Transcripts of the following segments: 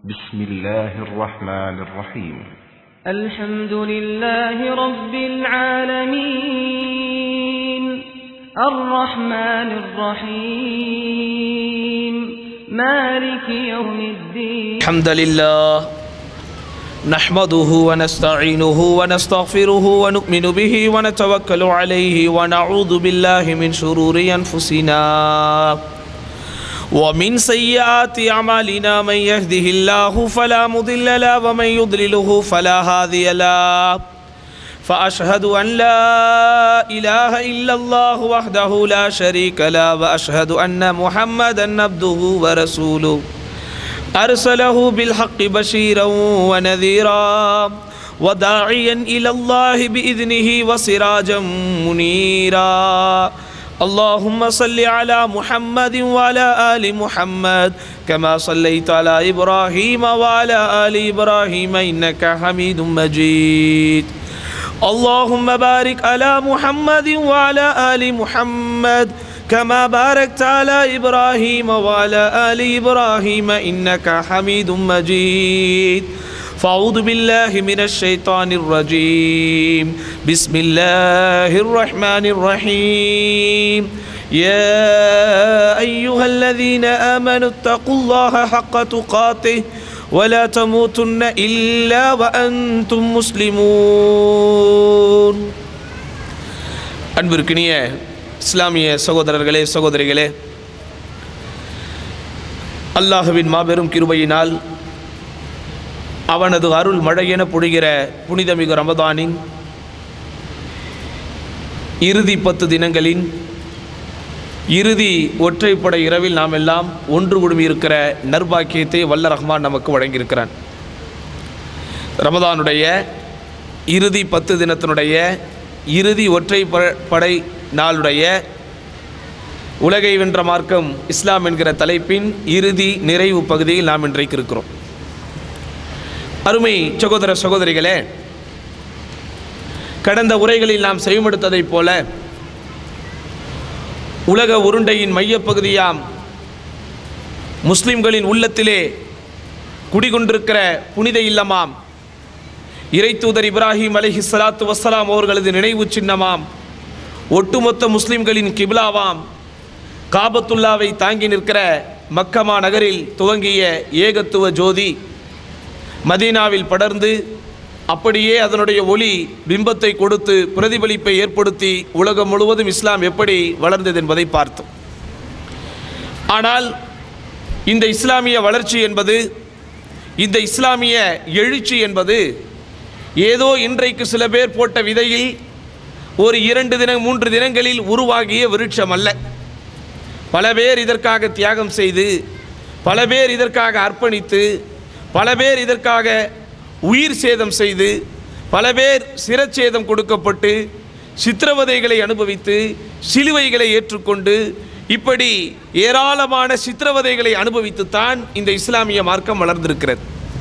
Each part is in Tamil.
بسم الله الرحمن الرحيم الحمد لله رب العالمين الرحمن الرحيم مالك يوم الدين الحمد لله نحمده ونستعينه ونستغفره ونؤمن به ونتوكل عليه ونعوذ بالله من شرور أنفسنا ومن سيئات أعمالنا من يهده الله فلا مضل له ومن يضلله فلا هادي له فأشهد أن لا إله إلا الله وحده لا شريك له وأشهد أن محمدا عبده ورسوله أرسله بالحق بشيرا ونذيرا وداعيا إلى الله بإذنه وسراجا منيرا اللهم صل على محمد وعلى آل محمد كما صليت على إبراهيم وعلى آل إبراهيم إنك حميد مجيد اللهم بارك على محمد وعلى آل محمد كما باركت على إبراهيم وعلى آل إبراهيم إنك حميد مجيد فأعوذ بالله من الشيطان الرجيم بسم الله الرحمن الرحيم يا أيها الذين آمنوا اتقوا الله حق تقاته ولا تموتن إلا وأنتم مسلمون அன்பிற்கினிய இஸ்லாமிய சகோதரர்களே சகோதரிகளே அல்லாஹுவின் மாபெரும் கிருபையினால் அவனது அருள் மழையென பொழிகிற புனிதமிகு ரமதானின் இறுதி பத்து தினங்களின் இறுதி ஒற்றைப்படை இரவில் நாம் எல்லாம் ஒன்று குடுமி இருக்கிற நர்பாக்கியத்தை வல்ல ரஹ்மான் நமக்கு வழங்கியிருக்கிறான் ரமதானுடைய இறுதி பத்து தினத்தினுடைய இறுதி ஒற்றை ப- படை நாளுடைய உலகை வென்ற மார்க்கம் இஸ்லாம் என்கிற தலைப்பின் இறுதி நிறைவு பகுதியில் நாம் இன்றைக்கு இருக்கிறோம் அருமை சகோதர சகோதரிகளே கடந்த உரைகளில் நாம் செவிமடுத்ததைப் போல உலக உருண்டையின் மையப்பகுதியாம் முஸ்லிம்களின் உள்ளத்திலே குடிகொண்டிருக்கிற புனித இல்லமாம் இறைத்தூதர் இப்ராஹிம் அலைஹி ஸலாத்து வஸ்ஸலாம் அவர்களது நினைவு சின்னமாம் ஒட்டுமொத்த முஸ்லிம்களின் கிப்லாவாம் காபத்துல்லாவை தாங்கி நிற்கிற மக்கமா நகரில் துவங்கிய ஏகத்துவ ஜோதி மதீனாவில் படர்ந்து அப்படியே அதனுடைய ஒளி பிம்பத்தை கொடுத்து பிரதிபலிப்பை ஏற்படுத்தி உலகம் முழுவதும் இஸ்லாம் எப்படி வளர்ந்தது என்பதை பார்த்தோம் ஆனால் இந்த இஸ்லாமிய வளர்ச்சி என்பது இந்த இஸ்லாமிய எழுச்சி என்பது ஏதோ இன்றைக்கு சில பேர் போட்ட விதையில் ஒரு இரண்டு தினம் மூன்று தினங்களில் உருவாகிய விருட்சம் அல்ல பல பேர் இதற்காக தியாகம் செய்து பல பேர் இதற்காக அர்ப்பணித்து பல பேர் இதற்காக உயிர் சேதம் செய்து பல பேர் சிரச்சேதம் கொடுக்கப்பட்டு சித்திரவதைகளை அனுபவித்து சிலுவைகளை ஏற்றுக்கொண்டு இப்படி ஏராளமான சித்திரவதைகளை அனுபவித்துத்தான் இந்த இஸ்லாமிய மார்க்கம் வளர்ந்திருக்கிறது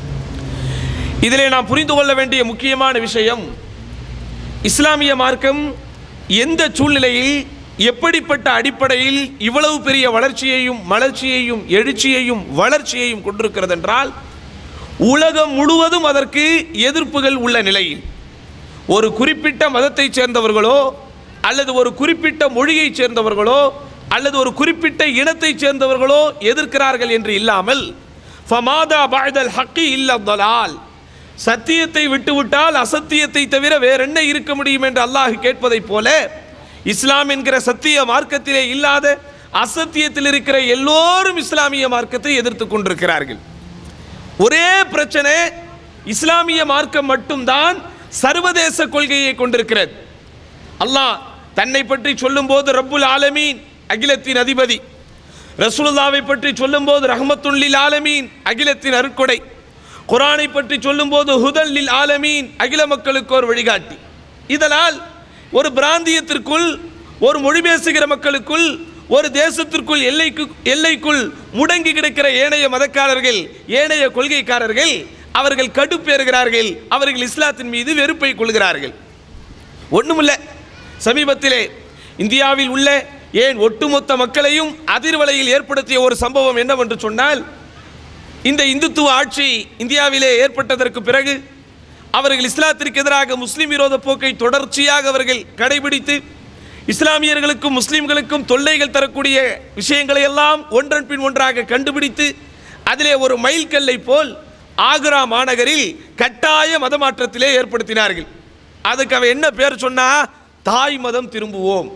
இதிலே நாம் புரிந்து கொள்ள வேண்டிய முக்கியமான விஷயம் இஸ்லாமிய மார்க்கம் எந்த சூழ்நிலையில் எப்படிப்பட்ட அடிப்படையில் இவ்வளவு பெரிய வளர்ச்சியையும் மலர்ச்சியையும் எழுச்சியையும் வளர்ச்சியையும் கொண்டிருக்கிறது என்றால் உலகம் முழுவதும் அதற்கு எதிர்ப்புகள் உள்ள நிலையில் ஒரு குறிப்பிட்ட மதத்தைச் சேர்ந்தவர்களோ அல்லது ஒரு குறிப்பிட்ட மொழியைச் சேர்ந்தவர்களோ அல்லது ஒரு குறிப்பிட்ட இனத்தைச் சேர்ந்தவர்களோ எதிர்க்கிறார்கள் என்று இல்லாமல் ஃபமாதா பாய்தல் ஹக்கி இல்லல்லால் சத்தியத்தை விட்டுவிட்டால் அசத்தியத்தை தவிர வேற என்ன இருக்க முடியும் என்று அல்லாஹ் கேட்பதைப் போல இஸ்லாம் என்கிற சத்திய மார்க்கத்திலே இல்லாத அசத்தியத்தில் இருக்கிற எல்லோரும் இஸ்லாமிய மார்க்கத்தை எதிர்த்து கொண்டிருக்கிறார்கள் ஒரே பிரச்சனை இஸ்லாமிய மார்க்கம் மட்டும்தான் சர்வதேச கொள்கையை கொண்டிருக்கிறது அல்லாஹ் தன்னை பற்றி சொல்லும்போது ரப்புல் ஆலமீன் அகிலத்தின் அதிபதி ரசூலுல்லாவை பற்றி சொல்லும்போது ரஹமத்துல்லில் ஆலமீன் அகிலத்தின் அருட்கொடை குரானை பற்றி சொல்லும்போது ஹுதல் லில் ஆலமீன் அகில மக்களுக்கு ஒரு வழிகாட்டி இதனால் ஒரு பிராந்தியத்திற்குள் ஒரு மொழி பேசுகிற மக்களுக்குள் ஒரு தேசத்திற்குள் எல்லைக்கு எல்லைக்குள் முடங்கி கிடக்கிற ஏனைய மதக்காரர்கள் ஏனைய கொள்கைக்காரர்கள் அவர்கள் கடுப்பேறுகிறார்கள் அவர்கள் இஸ்லாத்தின் மீது வெறுப்பை கொள்கிறார்கள் ஒண்ணுமில்ல சமீபத்திலே இந்தியாவில் உள்ள ஏன் ஒட்டுமொத்த மக்களையும் அதிர்வலையில் ஏற்படுத்திய ஒரு சம்பவம் என்னவென்று சொன்னால் இந்த இந்துத்துவ ஆட்சி இந்தியாவிலே ஏற்பட்டதற்கு பிறகு அவர்கள் இஸ்லாத்திற்கு எதிராக முஸ்லிம் விரோத போக்கை தொடர்ச்சியாக அவர்கள் கடைபிடித்து இஸ்லாமியர்களுக்கும் முஸ்லிம்களுக்கும் தொல்லைகள் தரக்கூடிய விஷயங்களை எல்லாம் ஒன்றன் பின் ஒன்றாக கண்டுபிடித்து அதிலே ஒரு மைல்கல்லை போல் ஆக்ரா மாநகரில் கட்டாய மதமாற்றத்திலே ஏற்படுத்தினார்கள் அதுக்கு அவன் என்ன பேர் சொன்னா தாய் மதம் திரும்புவோம்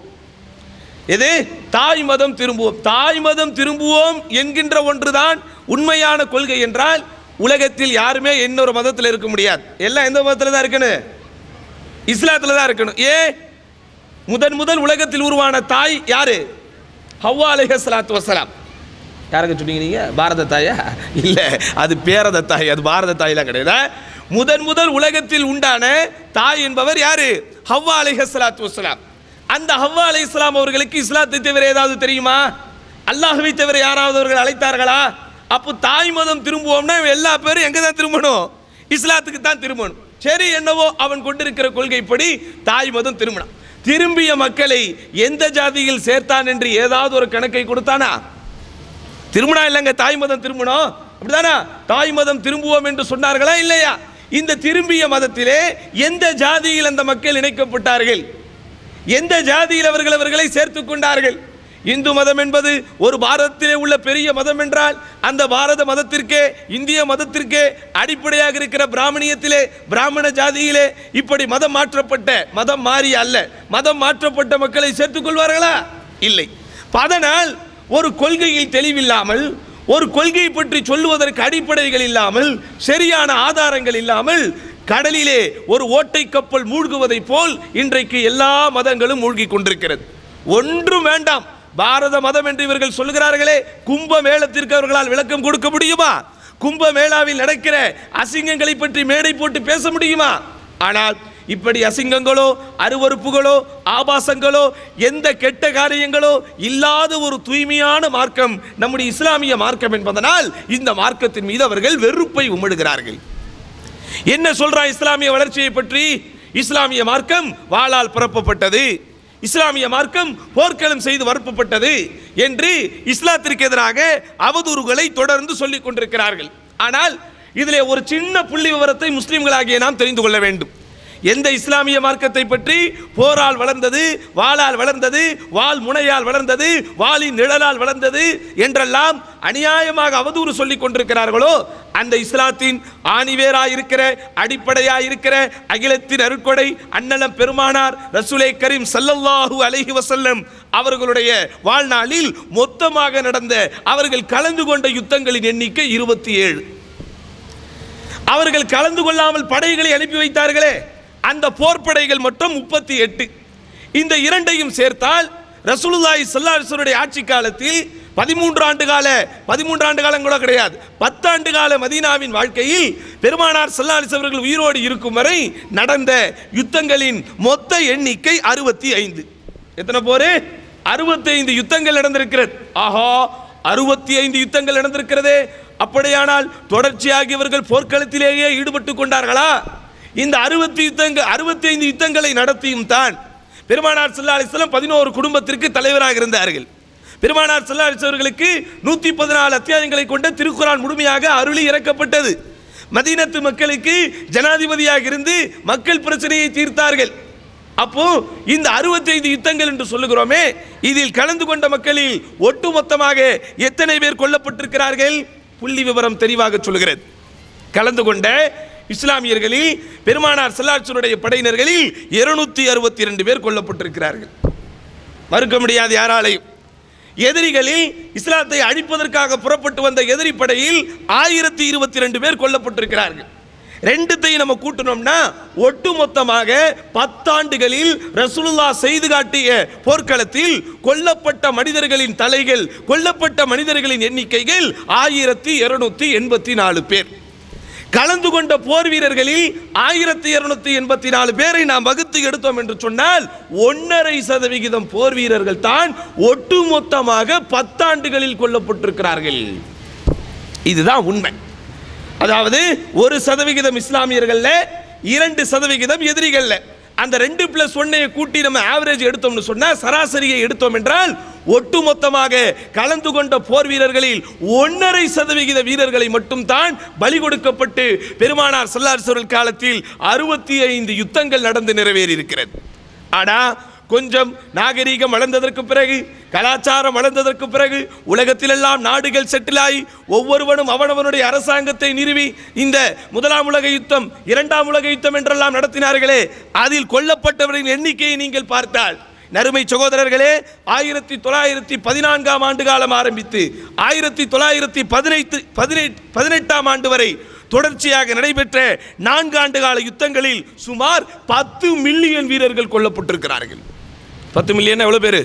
எது தாய் மதம் திரும்புவோம் தாய் மதம் திரும்புவோம் என்கின்ற ஒன்றுதான் உண்மையான கொள்கை என்றால் உலகத்தில் யாருமே இன்னொரு மதத்தில் இருக்க முடியாது எல்லாம் எந்த மதத்தில் தான் இருக்கணும் இஸ்லாத்தில் தான் இருக்கணும் ஏ முதன் முதல் உலகத்தில் உருவான தாய் யாரு ஹவ்வா அலைஹிஸ்ஸலாத்து வஸ்ஸலாம் யாருக்கு சொன்னீங்க நீங்க பாரத தாயா இல்ல அது பேரத தாய் அது பாரத தாயெல்லாம் கிடையாது முதன் முதல் உலகத்தில் உண்டான தாய் என்பவர் யாரு ஹவ்வா அலைஹிஸ்ஸலாத்து வஸ்ஸலாம் அந்த ஹவ்வா அலைஹிஸ்ஸலாம் அவர்களுக்கு இஸ்லாத்தை தவிர ஏதாவது தெரியுமா அல்லாஹ்வை தவிர யாராவது அவர்கள் அழைத்தார்களா அப்போ தாய் மதம் திரும்புவோம்னா இவன் எல்லா பேரும் எங்க தான் திரும்பணும் இஸ்லாத்துக்கு தான் திரும்பணும் சரி என்னவோ அவன் கொண்டிருக்கிற கொள்கைப்படி தாய் மதம் திரும்பினான் திரும்பிய மக்களை எந்த ஜாதியில் சேர்த்தான் என்று ஏதாவது ஒரு கணக்கை கொடுத்தானா திருமணம் இல்லைங்க தாய் மதம் திரும்பணும் அப்படிதானா தாய் மதம் திரும்புவோம் என்று சொன்னார்களா இல்லையா இந்த திரும்பிய மதத்திலே எந்த ஜாதியில் அந்த மக்கள் இணைக்கப்பட்டார்கள் எந்த ஜாதியில் அவர்கள் அவர்களை சேர்த்துக் கொண்டார்கள் இந்து மதம் என்பது ஒரு பாரதத்திலே உள்ள பெரிய மதம் என்றால் அந்த பாரத மதத்திற்கே இந்திய மதத்திற்கே அடிப்படையாக இருக்கிற பிராமணியத்திலே பிராமண ஜாதியிலே இப்படி மதம் மாற்றப்பட்ட மதம் மாறி அல்ல மதம் மாற்றப்பட்ட மக்களை சேர்த்துக் கொள்வார்களா இல்லை அதனால் ஒரு கொள்கையில் தெளிவில்லாமல் ஒரு கொள்கையை பற்றி சொல்லுவதற்கு அடிப்படைகள் இல்லாமல் சரியான ஆதாரங்கள் இல்லாமல் கடலிலே ஒரு ஓட்டை கப்பல் மூழ்குவதைப் போல் இன்றைக்கு எல்லா மதங்களும் மூழ்கிக் கொண்டிருக்கிறது ஒன்றும் வேண்டாம் பாரத மதம் என்று இவர்கள் சொல்லுகிறார்களே கும்ப மேளத்திற்கு அவர்களால் விளக்கம் கொடுக்க முடியுமா கும்ப மேளாவில் நடக்கிற அசிங்கங்களை பற்றி மேடை போட்டு பேச முடியுமா ஆனால் இப்படி அசிங்கங்களோ அருவருப்புகளோ ஆபாசங்களோ எந்த கெட்ட காரியங்களோ இல்லாத ஒரு தூய்மையான மார்க்கம் நம்முடைய இஸ்லாமிய மார்க்கம் என்பதனால் இந்த மார்க்கத்தின் மீது அவர்கள் வெறுப்பை உமிடுகிறார்கள் என்ன சொல்றா இஸ்லாமிய வளர்ச்சியை பற்றி இஸ்லாமிய மார்க்கம் வாளால் பரப்பப்பட்டது இஸ்லாமிய மார்க்கம் போர்க்களம் செய்து வறுப்பப்பட்டது என்று இஸ்லாத்திற்கு எதிராக அவதூறுகளை தொடர்ந்து சொல்லிக் கொண்டிருக்கிறார்கள் ஆனால் இதிலே ஒரு சின்ன புள்ளி விவரத்தை முஸ்லிம்களாகிய நாம் தெரிந்து கொள்ள வேண்டும் எந்த இஸ்லாமிய மார்க்கத்தை பற்றி போரால் வளர்ந்தது வாளால் வளர்ந்தது வாள் முனையால் வளர்ந்தது வாளின் நிழலால் வளர்ந்தது என்றெல்லாம் அநியாயமாக அவதூறு சொல்லிக் கொண்டிருக்கிறார்களோ அந்த இஸ்லாத்தின் ஆணிவேராய் இருக்கிற அடிப்படையாய் இருக்கிற அகிலத்தின் அருட்கொடை அன்னலம் பெருமானார் ரசூலை கரீம் சல்லல்லாஹு அலைஹி வஸல்லம் அவர்களுடைய வாழ்நாளில் மொத்தமாக நடந்த அவர்கள் கலந்து கொண்ட யுத்தங்களின் எண்ணிக்கை இருபத்தி ஏழு அவர்கள் கலந்து கொள்ளாமல் படைகளை அனுப்பி வைத்தார்களே அந்த போர்ப்படைகள் மட்டும் முப்பத்தி எட்டு இந்த இரண்டையும் சேர்த்தால் ரசூலுல்லாஹி ஸல்லல்லாஹு ஆட்சி காலத்தில் பதிமூன்று ஆண்டு கால பதிமூன்று ஆண்டு காலம் கூட கிடையாது பத்தாண்டு கால மதீனாவின் வாழ்க்கையில் பெருமானார் ஸல்லல்லாஹு அவர்கள் உயிரோடு இருக்கும் வரை நடந்த யுத்தங்களின் மொத்த எண்ணிக்கை அறுபத்தி ஐந்து எத்தனை போரு அறுபத்தி ஐந்து யுத்தங்கள் நடந்திருக்கிறது ஆஹா அறுபத்தி ஐந்து யுத்தங்கள் நடந்திருக்கிறதே அப்படியானால் தொடர்ச்சியாக இவர்கள் போர்க்களத்திலேயே ஈடுபட்டு கொண்டார்களா இந்த அறுபத்தி யுத்தங்கள் அறுபத்தி ஐந்து யுத்தங்களை நடத்தியும் தான் பெருமானார் ஸல்லல்லாஹு அலைஹி வஸல்லம் பதினோரு குடும்பத்திற்கு தலைவராக இருந்தார்கள் பெருமானார் ஸல்லல்லாஹு அலைஹி வஸல்லம் அவர்களுக்கு நூற்றி பதினாலு அத்தியாயங்களை கொண்ட திருக்குரான் முழுமையாக அருளி இறக்கப்பட்டது மதீனத்து மக்களுக்கு ஜனாதிபதியாக இருந்து மக்கள் பிரச்சனையை தீர்த்தார்கள் அப்போ இந்த 65 யுத்தங்கள் என்று சொல்லுகிறோமே இதில் கலந்து கொண்ட மக்களில் ஒட்டுமொத்தமாக எத்தனை பேர் கொல்லப்பட்டிருக்கிறார்கள் புள்ளி விவரம் தெளிவாக சொல்கிறது கலந்து கொண்ட இஸ்லாமியர்களில் பெருமானார் செல்லாட்சருடைய படையினர்களில் இருநூத்தி அறுபத்தி இரண்டு பேர் கொல்லப்பட்டிருக்கிறார்கள் மறுக்க முடியாது யாராலையும் எதிரிகளில் இஸ்லாத்தை அழிப்பதற்காக புறப்பட்டு வந்த எதிரி படையில் ஆயிரத்தி இருபத்தி ரெண்டு பேர் கொல்லப்பட்டிருக்கிறார்கள் ரெண்டுத்தையும் நம்ம கூட்டணும்னா ஒட்டுமொத்தமாக பத்தாண்டுகளில் ரசூலுல்லா செய்து காட்டிய போர்க்களத்தில் கொல்லப்பட்ட மனிதர்களின் தலைகள் கொல்லப்பட்ட மனிதர்களின் எண்ணிக்கைகள் ஆயிரத்தி இருநூத்தி எண்பத்தி நாலு பேர் கலந்து கொண்ட போர் வீரர்களில் ஆயிரத்தி இருநூத்தி எண்பத்தி நாலு பேரை நாம் வகுத்து எடுத்தோம் என்று சொன்னால் ஒன்னரை சதவிகிதம் போர் வீரர்கள் தான் ஒட்டுமொத்தமாக பத்தாண்டுகளில் கொல்லப்பட்டிருக்கிறார்கள் இதுதான் உண்மை அதாவது ஒரு சதவிகிதம் இஸ்லாமியர்கள்ல இரண்டு சதவிகிதம் எதிரிகள்ல அந்த ரெண்டு பிளஸ் ஒன்னையை கூட்டி நம்ம ஆவரேஜ் எடுத்தோம்னு சொன்னா சராசரியை எடுத்தோம் என்றால் ஒட்டுமொத்தமாக கலந்து கொண்ட போர் வீரர்களில் ஒன்றரை சதவிகித வீரர்களை மட்டும் தான் பலி கொடுக்கப்பட்டு பெருமானார் சல்லார் காலத்தில் அறுபத்தி ஐந்து யுத்தங்கள் நடந்து நிறைவேறி இருக்கிறது ஆனா கொஞ்சம் நாகரீகம் வளர்ந்ததற்கு பிறகு கலாச்சாரம் வளர்ந்ததற்கு பிறகு உலகத்திலெல்லாம் நாடுகள் செட்டில் ஆகி ஒவ்வொருவனும் அவனவனுடைய அரசாங்கத்தை நிறுவி இந்த முதலாம் உலக யுத்தம் இரண்டாம் உலக யுத்தம் என்றெல்லாம் நடத்தினார்களே அதில் கொல்லப்பட்டவரின் எண்ணிக்கையை நீங்கள் பார்த்தால் நறுமை சகோதரர்களே ஆயிரத்தி தொள்ளாயிரத்தி பதினான்காம் ஆண்டு காலம் ஆரம்பித்து ஆயிரத்தி தொள்ளாயிரத்தி பதினைத்து பதினெட்டு பதினெட்டாம் ஆண்டு வரை தொடர்ச்சியாக நடைபெற்ற நான்கு ஆண்டு கால யுத்தங்களில் சுமார் பத்து மில்லியன் வீரர்கள் கொல்லப்பட்டிருக்கிறார்கள் பத்து மில்லியன் எவ்வளவு பேரு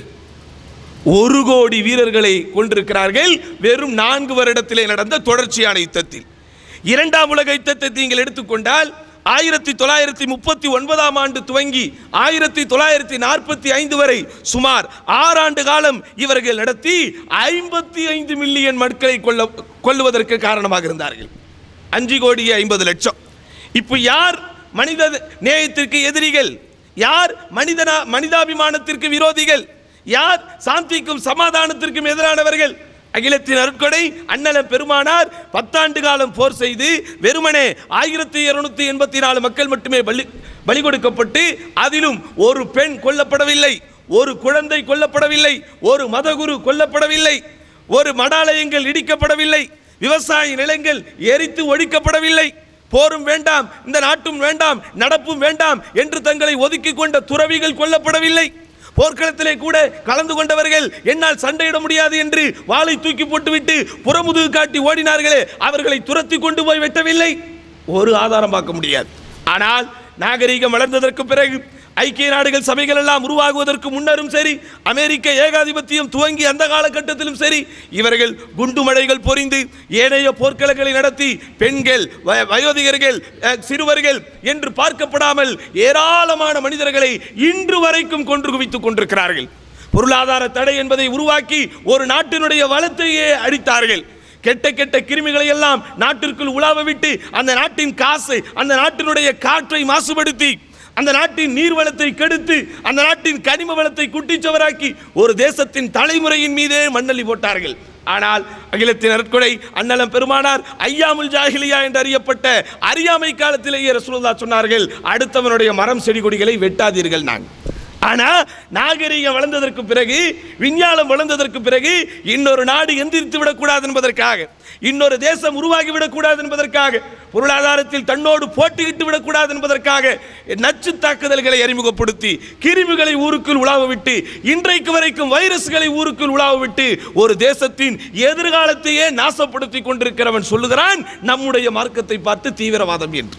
ஒரு கோடி வீரர்களை கொண்டிருக்கிறார்கள் வெறும் நான்கு வருடத்திலே நடந்த தொடர்ச்சியான யுத்தத்தில் இரண்டாம் உலக யுத்தத்தை நீங்கள் எடுத்துக்கொண்டால் ஆயிரத்தி தொள்ளாயிரத்தி முப்பத்தி ஒன்பதாம் ஆண்டு துவங்கி ஆயிரத்தி தொள்ளாயிரத்தி நாற்பத்தி ஐந்து வரை சுமார் ஆறாண்டு காலம் இவர்கள் நடத்தி ஐம்பத்தி ஐந்து மில்லியன் மக்களை கொல்ல கொல்லுவதற்கு காரணமாக இருந்தார்கள் அஞ்சு கோடி ஐம்பது லட்சம் இப்போ யார் மனித நேயத்திற்கு எதிரிகள் யார் மனிதனா மனிதாபிமானத்திற்கு விரோதிகள் யார் சாந்திக்கும் சமாதானத்திற்கும் எதிரானவர்கள் அகிலத்தின் அருட்கொடை அண்ணலம் பெருமானார் பத்தாண்டு காலம் போர் செய்து வெறுமனே ஆயிரத்தி இருநூத்தி எண்பத்தி நாலு மக்கள் மட்டுமே பலி பலி கொடுக்கப்பட்டு அதிலும் ஒரு பெண் கொல்லப்படவில்லை ஒரு குழந்தை கொல்லப்படவில்லை ஒரு மதகுரு கொல்லப்படவில்லை ஒரு மடாலயங்கள் இடிக்கப்படவில்லை விவசாய நிலங்கள் எரித்து ஒழிக்கப்படவில்லை போரும் வேண்டாம் இந்த நாட்டும் வேண்டாம் நடப்பும் வேண்டாம் என்று தங்களை ஒதுக்கி கொண்ட துறவிகள் கொல்லப்படவில்லை போர்க்களத்திலே கூட கலந்து கொண்டவர்கள் என்னால் சண்டையிட முடியாது என்று வாளை தூக்கி போட்டுவிட்டு புறமுதுகு காட்டி ஓடினார்களே அவர்களை துரத்தி கொண்டு போய் வெட்டவில்லை ஒரு ஆதாரம் பார்க்க முடியாது ஆனால் நாகரீகம் வளர்ந்ததற்கு பிறகு ஐக்கிய நாடுகள் சபைகள் எல்லாம் உருவாகுவதற்கு முன்னரும் சரி அமெரிக்க ஏகாதிபத்தியம் துவங்கி அந்த காலகட்டத்திலும் சரி இவர்கள் குண்டுமழைகள் பொறிந்து ஏனைய போர்க்களங்களை நடத்தி பெண்கள் வ- வயோதிகர்கள் அஹ், சிறுவர்கள் என்று பார்க்கப்படாமல் ஏராளமான மனிதர்களை இன்று வரைக்கும் கொன்று குவித்துக் கொண்டிருக்கிறார்கள் பொருளாதார தடை என்பதை உருவாக்கி ஒரு நாட்டினுடைய வளத்தையே அடித்தார்கள் கெட்ட கெட்ட கிருமிகளை எல்லாம் நாட்டிற்குள் உலாவ விட்டு அந்த நாட்டின் காசு அந்த நாட்டினுடைய காற்றை மாசுபடுத்தி அந்த நாட்டின் நீர் வளத்தை கெடுத்து அந்த நாட்டின் கனிம வளத்தை குட்டிச்சவராக்கி ஒரு தேசத்தின் தலைமுறையின் மீதே மண்ணள்ளி போட்டார்கள் ஆனால் அகிலத்தின் நற்கொடை அன்னலம் பெருமானார் ஐயாமுல் ஜாஹிலியா என்று அறியப்பட்ட அறியாமை காலத்திலேயே ரசூலுல்லாஹ் சொன்னார்கள் அடுத்தவனுடைய மரம் செடி கொடிகளை வெட்டாதீர்கள் நான் ஆனா நாகரீகம் வளர்ந்ததற்கு பிறகு விஞ்ஞானம் வளர்ந்ததற்கு பிறகு இன்னொரு நாடு எந்திரித்து விடக்கூடாது என்பதற்காக இன்னொரு தேசம் உருவாகி விடக்கூடாது என்பதற்காக பொருளாதாரத்தில் தன்னோடு போட்டியிட்டு விடக்கூடாது என்பதற்காக நச்சு தாக்குதல்களை அறிமுகப்படுத்தி கிருமிகளை ஊருக்குள் உலாவ விட்டு இன்றைக்கு வரைக்கும் வைரஸ்களை ஊருக்குள் உலாவ விட்டு ஒரு தேசத்தின் எதிர்காலத்தையே நாசப்படுத்தி கொண்டிருக்கிறவன் சொல்லுகிறான் நம்முடைய மார்க்கத்தை பார்த்து தீவிரவாதம் என்று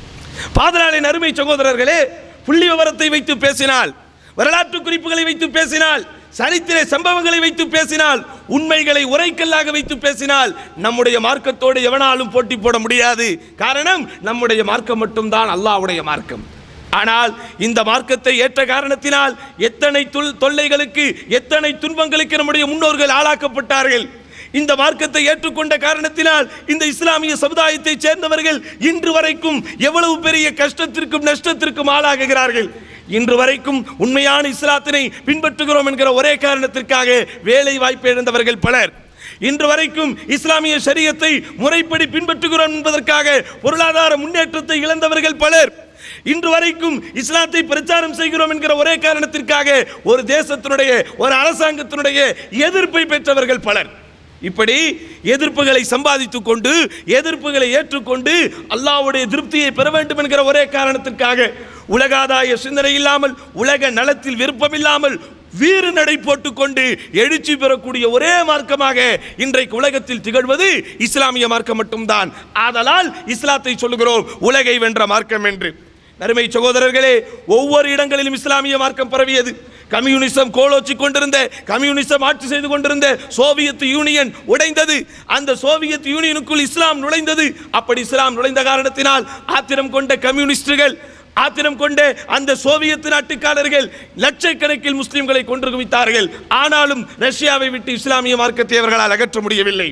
பாதராளின் அருமை சகோதரர்களே புள்ளி விவரத்தை வைத்து பேசினால் வரலாற்று குறிப்புகளை வைத்து பேசினால் சரித்திர சம்பவங்களை வைத்து பேசினால் உண்மைகளை உரைக்கல்லாக வைத்து பேசினால் நம்முடைய மார்க்கத்தோடு எவனாலும் போட்டி போட முடியாது காரணம் நம்முடைய மார்க்கம் மட்டும்தான் அல்லாஹ்வுடைய மார்க்கம் ஆனால் இந்த மார்க்கத்தை ஏற்ற காரணத்தினால் எத்தனை துல் தொல்லைகளுக்கு எத்தனை துன்பங்களுக்கு நம்முடைய முன்னோர்கள் ஆளாக்கப்பட்டார்கள் இந்த மார்க்கத்தை ஏற்றுக்கொண்ட காரணத்தினால் இந்த இஸ்லாமிய சமுதாயத்தை சேர்ந்தவர்கள் இன்று வரைக்கும் எவ்வளவு பெரிய கஷ்டத்திற்கும் நஷ்டத்திற்கும் ஆளாகுகிறார்கள் இன்று வரைக்கும் உண்மையான இஸ்லாத்தினை பின்பற்றுகிறோம் என்கிற ஒரே காரணத்திற்காக வேலை வாய்ப்பு இழந்தவர்கள் பலர் இன்று வரைக்கும் இஸ்லாமிய ஷரியத்தை முறைப்படி பின்பற்றுகிறோம் என்பதற்காக பொருளாதார முன்னேற்றத்தை இழந்தவர்கள் பலர் இன்று வரைக்கும் இஸ்லாத்தை பிரச்சாரம் செய்கிறோம் என்கிற ஒரே காரணத்திற்காக ஒரு தேசத்தினுடைய ஒரு அரசாங்கத்தினுடைய எதிர்ப்பை பெற்றவர்கள் பலர் இப்படி எதிர்ப்புகளை சம்பாதித்துக் கொண்டு எதிர்ப்புகளை ஏற்றுக்கொண்டு அல்லாஹ்வுடைய திருப்தியை பெற வேண்டும் என்கிற ஒரே காரணத்திற்காக உலகாதாய சிந்தனை இல்லாமல் உலக நலத்தில் விருப்பமில்லாமல் வீறு நடை போட்டுக்கொண்டு எழுச்சி பெறக்கூடிய ஒரே மார்க்கமாக இன்றைக்கு உலகத்தில் திகழ்வது இஸ்லாமிய மார்க்கம் மட்டும்தான் ஆதலால் இஸ்லாத்தை சொல்லுகிறோம் உலகை வென்ற மார்க்கம் என்று நறுமை சகோதரர்களே ஒவ்வொரு இடங்களிலும் இஸ்லாமிய மார்க்கம் பரவியது கம்யூனிசம் கோலோச்சி கொண்டிருந்த கம்யூனிசம் ஆட்சி செய்து கொண்டிருந்த சோவியத் யூனியன் உடைந்தது அந்த சோவியத் யூனியனுக்குள் இஸ்லாம் நுழைந்தது அப்படி இஸ்லாம் நுழைந்த காரணத்தினால் ஆத்திரம் கொண்ட கம்யூனிஸ்டுகள் ஆத்திரம் கொண்ட அந்த சோவியத் நாட்டுக்காரர்கள் லட்சக்கணக்கில் முஸ்லிம்களை கொன்று குவித்தார்கள் ஆனாலும் ரஷ்யாவை விட்டு இஸ்லாமிய மார்க்கத்தை அவர்களால் அகற்ற முடியவில்லை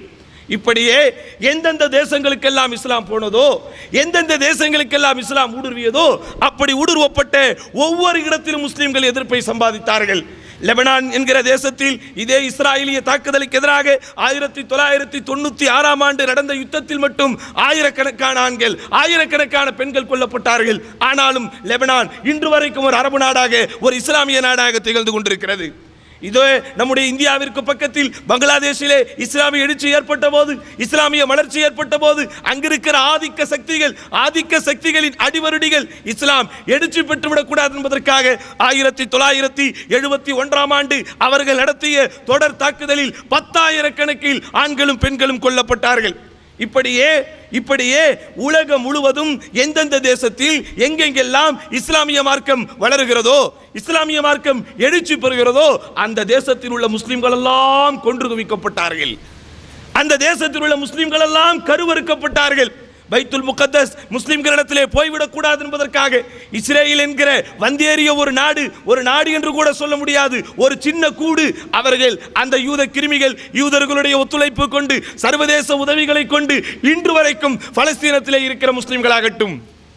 இப்படியே எந்தெந்த தேசங்களுக்கெல்லாம் இஸ்லாம் போனதோ எந்தெந்த தேசங்களுக்கெல்லாம் இஸ்லாம் ஊடுருவியதோ அப்படி ஊடுருவப்பட்ட ஒவ்வொரு இடத்திலும் முஸ்லிம்கள் எதிர்ப்பை சம்பாதித்தார்கள் லெபனான் என்கிற தேசத்தில் இதே இஸ்ராயலிய தாக்குதலுக்கு எதிராக ஆயிரத்தி தொள்ளாயிரத்தி தொண்ணூத்தி ஆறாம் ஆண்டு நடந்த யுத்தத்தில் மட்டும் ஆயிரக்கணக்கான ஆண்கள் ஆயிரக்கணக்கான பெண்கள் கொல்லப்பட்டார்கள் ஆனாலும் லெபனான் இன்று வரைக்கும் ஒரு அரபு நாடாக ஒரு இஸ்லாமிய நாடாக திகழ்ந்து கொண்டிருக்கிறது இதோ நம்முடைய இந்தியாவிற்கு பக்கத்தில் பங்களாதேஷிலே இஸ்லாமிய எழுச்சி ஏற்பட்ட போது இஸ்லாமிய வளர்ச்சி ஏற்பட்ட போது அங்கிருக்கிற ஆதிக்க சக்திகள் ஆதிக்க சக்திகளின் அடிவருடிகள் இஸ்லாம் எழுச்சி பெற்றுவிடக் கூடாது என்பதற்காக ஆயிரத்தி தொள்ளாயிரத்தி எழுபத்தி ஒன்றாம் ஆண்டு அவர்கள் நடத்திய தொடர் தாக்குதலில் பத்தாயிரக்கணக்கில் ஆண்களும் பெண்களும் கொல்லப்பட்டார்கள் இப்படியே இப்படியே உலகம் முழுவதும் எந்தெந்த தேசத்தில் எங்கெங்கெல்லாம் இஸ்லாமிய மார்க்கம் வளருகிறதோ இஸ்லாமிய மார்க்கம் எழுச்சி பெறுகிறதோ அந்த தேசத்தில் உள்ள முஸ்லிம்கள் எல்லாம் கொன்று குவிக்கப்பட்டார்கள் அந்த தேசத்தில் உள்ள முஸ்லிம்கள் எல்லாம் கருவறுக்கப்பட்டார்கள் பைத்துல் முகத்தஸ் முஸ்லிம்களிடத்திலே போய்விடக் கூடாது என்பதற்காக இஸ்ரேல் என்கிற வந்தேறிய ஒரு நாடு ஒரு நாடு என்று கூட சொல்ல முடியாது ஒரு சின்ன கூடு அவர்கள் அந்த யூத கிருமிகள் யூதர்களுடைய ஒத்துழைப்பு கொண்டு சர்வதேச உதவிகளை கொண்டு இன்று வரைக்கும் பலஸ்தீனத்திலே இருக்கிற முஸ்லிம்களாகட்டும்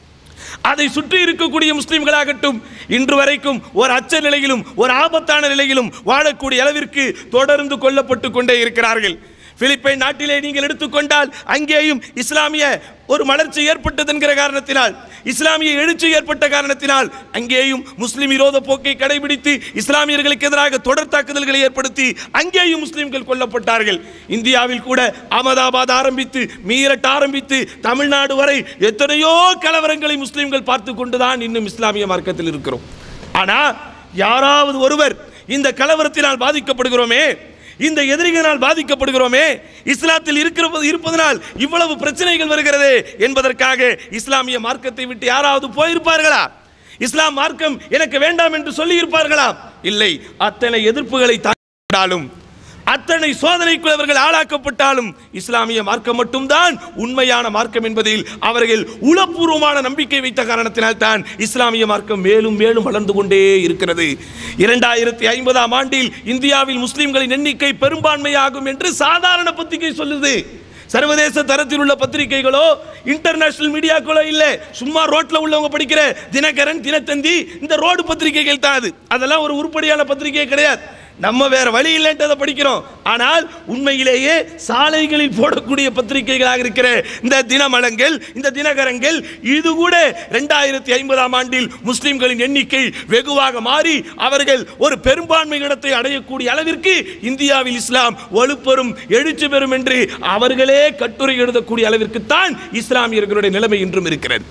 அதை சுற்றி இருக்கக்கூடிய முஸ்லிம்களாகட்டும் இன்று வரைக்கும் ஒரு அச்ச நிலையிலும் ஒரு ஆபத்தான நிலையிலும் வாழக்கூடிய அளவிற்கு தொடர்ந்து கொல்லப்பட்டு கொண்டே இருக்கிறார்கள் பிலிப்பைன் நாட்டிலே நீங்கள் எடுத்துக்கொண்டால் அங்கேயும் இஸ்லாமிய ஒரு மலர்ச்சி ஏற்பட்டது என்கிற காரணத்தினால் இஸ்லாமிய எழுச்சி ஏற்பட்ட காரணத்தினால் அங்கேயும் முஸ்லிம் விரோத போக்கை கடைபிடித்து இஸ்லாமியர்களுக்கு எதிராக தொடர் தாக்குதல்களை ஏற்படுத்தி அங்கேயும் முஸ்லிம்கள் கொல்லப்பட்டார்கள் இந்தியாவில் கூட அகமதாபாத் ஆரம்பித்து மீரட் ஆரம்பித்து தமிழ்நாடு வரை எத்தனையோ கலவரங்களை முஸ்லிம்கள் பார்த்து கொண்டுதான் இன்னும் இஸ்லாமிய மார்க்கத்தில் இருக்கிறோம் ஆனா யாராவது ஒருவர் இந்த கலவரத்தினால் பாதிக்கப்படுகிறோமே இந்த எதிரிகளால் பாதிக்கப்படுகிறோமே இஸ்லாத்தில் இருக்கிற இருப்பதனால் இவ்வளவு பிரச்சனைகள் வருகிறது என்பதற்காக இஸ்லாமிய மார்க்கத்தை விட்டு யாராவது போயிருப்பார்களா இஸ்லாம் மார்க்கம் எனக்கு வேண்டாம் என்று சொல்லி இருப்பார்களா இல்லை அத்தனை எதிர்ப்புகளை தாண்டாலும் அத்தனை சோதனைக்குள் அவர்கள் ஆளாக்கப்பட்டாலும் இஸ்லாமிய மார்க்கம் மட்டும்தான் உண்மையான மார்க்கம் என்பதில் அவர்கள் உளப்பூர்வமான நம்பிக்கை வைத்த காரணத்தினால் தான் இஸ்லாமிய மார்க்கம் மேலும் மேலும் வளர்ந்து கொண்டே இருக்கிறது இரண்டாயிரத்தி ஐம்பதாம் ஆண்டில் இந்தியாவில் முஸ்லிம்களின் எண்ணிக்கை பெரும்பான்மையாகும் என்று சாதாரண பத்திரிகை சொல்லுது சர்வதேச தரத்தில் உள்ள பத்திரிகைகளோ இன்டர்நேஷனல் மீடியாக்களோ இல்ல சும்மா ரோட்ல உள்ளவங்க படிக்கிற தினகரன் தினத்தந்தி இந்த ரோடு பத்திரிகைகள் தான் அது அதெல்லாம் ஒரு உருப்படியான பத்திரிகை கிடையாது நம்ம வேற வழி இல்லைன்றதை படிக்கிறோம் ஆனால் உண்மையிலேயே சாலைகளில் போடக்கூடிய பத்திரிகைகளாக இருக்கிற இந்த தினமலங்கள் இந்த தினகரங்கள் இது கூட ரெண்டாயிரத்தி ஐம்பதாம் ஆண்டில் முஸ்லிம்களின் எண்ணிக்கை வெகுவாக மாறி அவர்கள் ஒரு பெரும்பான்மை இடத்தை அடையக்கூடிய அளவிற்கு இந்தியாவில் இஸ்லாம் வலுப்பெறும் எழுச்சி பெறும் என்று அவர்களே கட்டுரை எழுதக்கூடிய அளவிற்கு தான் இஸ்லாமியர்களுடைய நிலைமை இன்றும் இருக்கிறது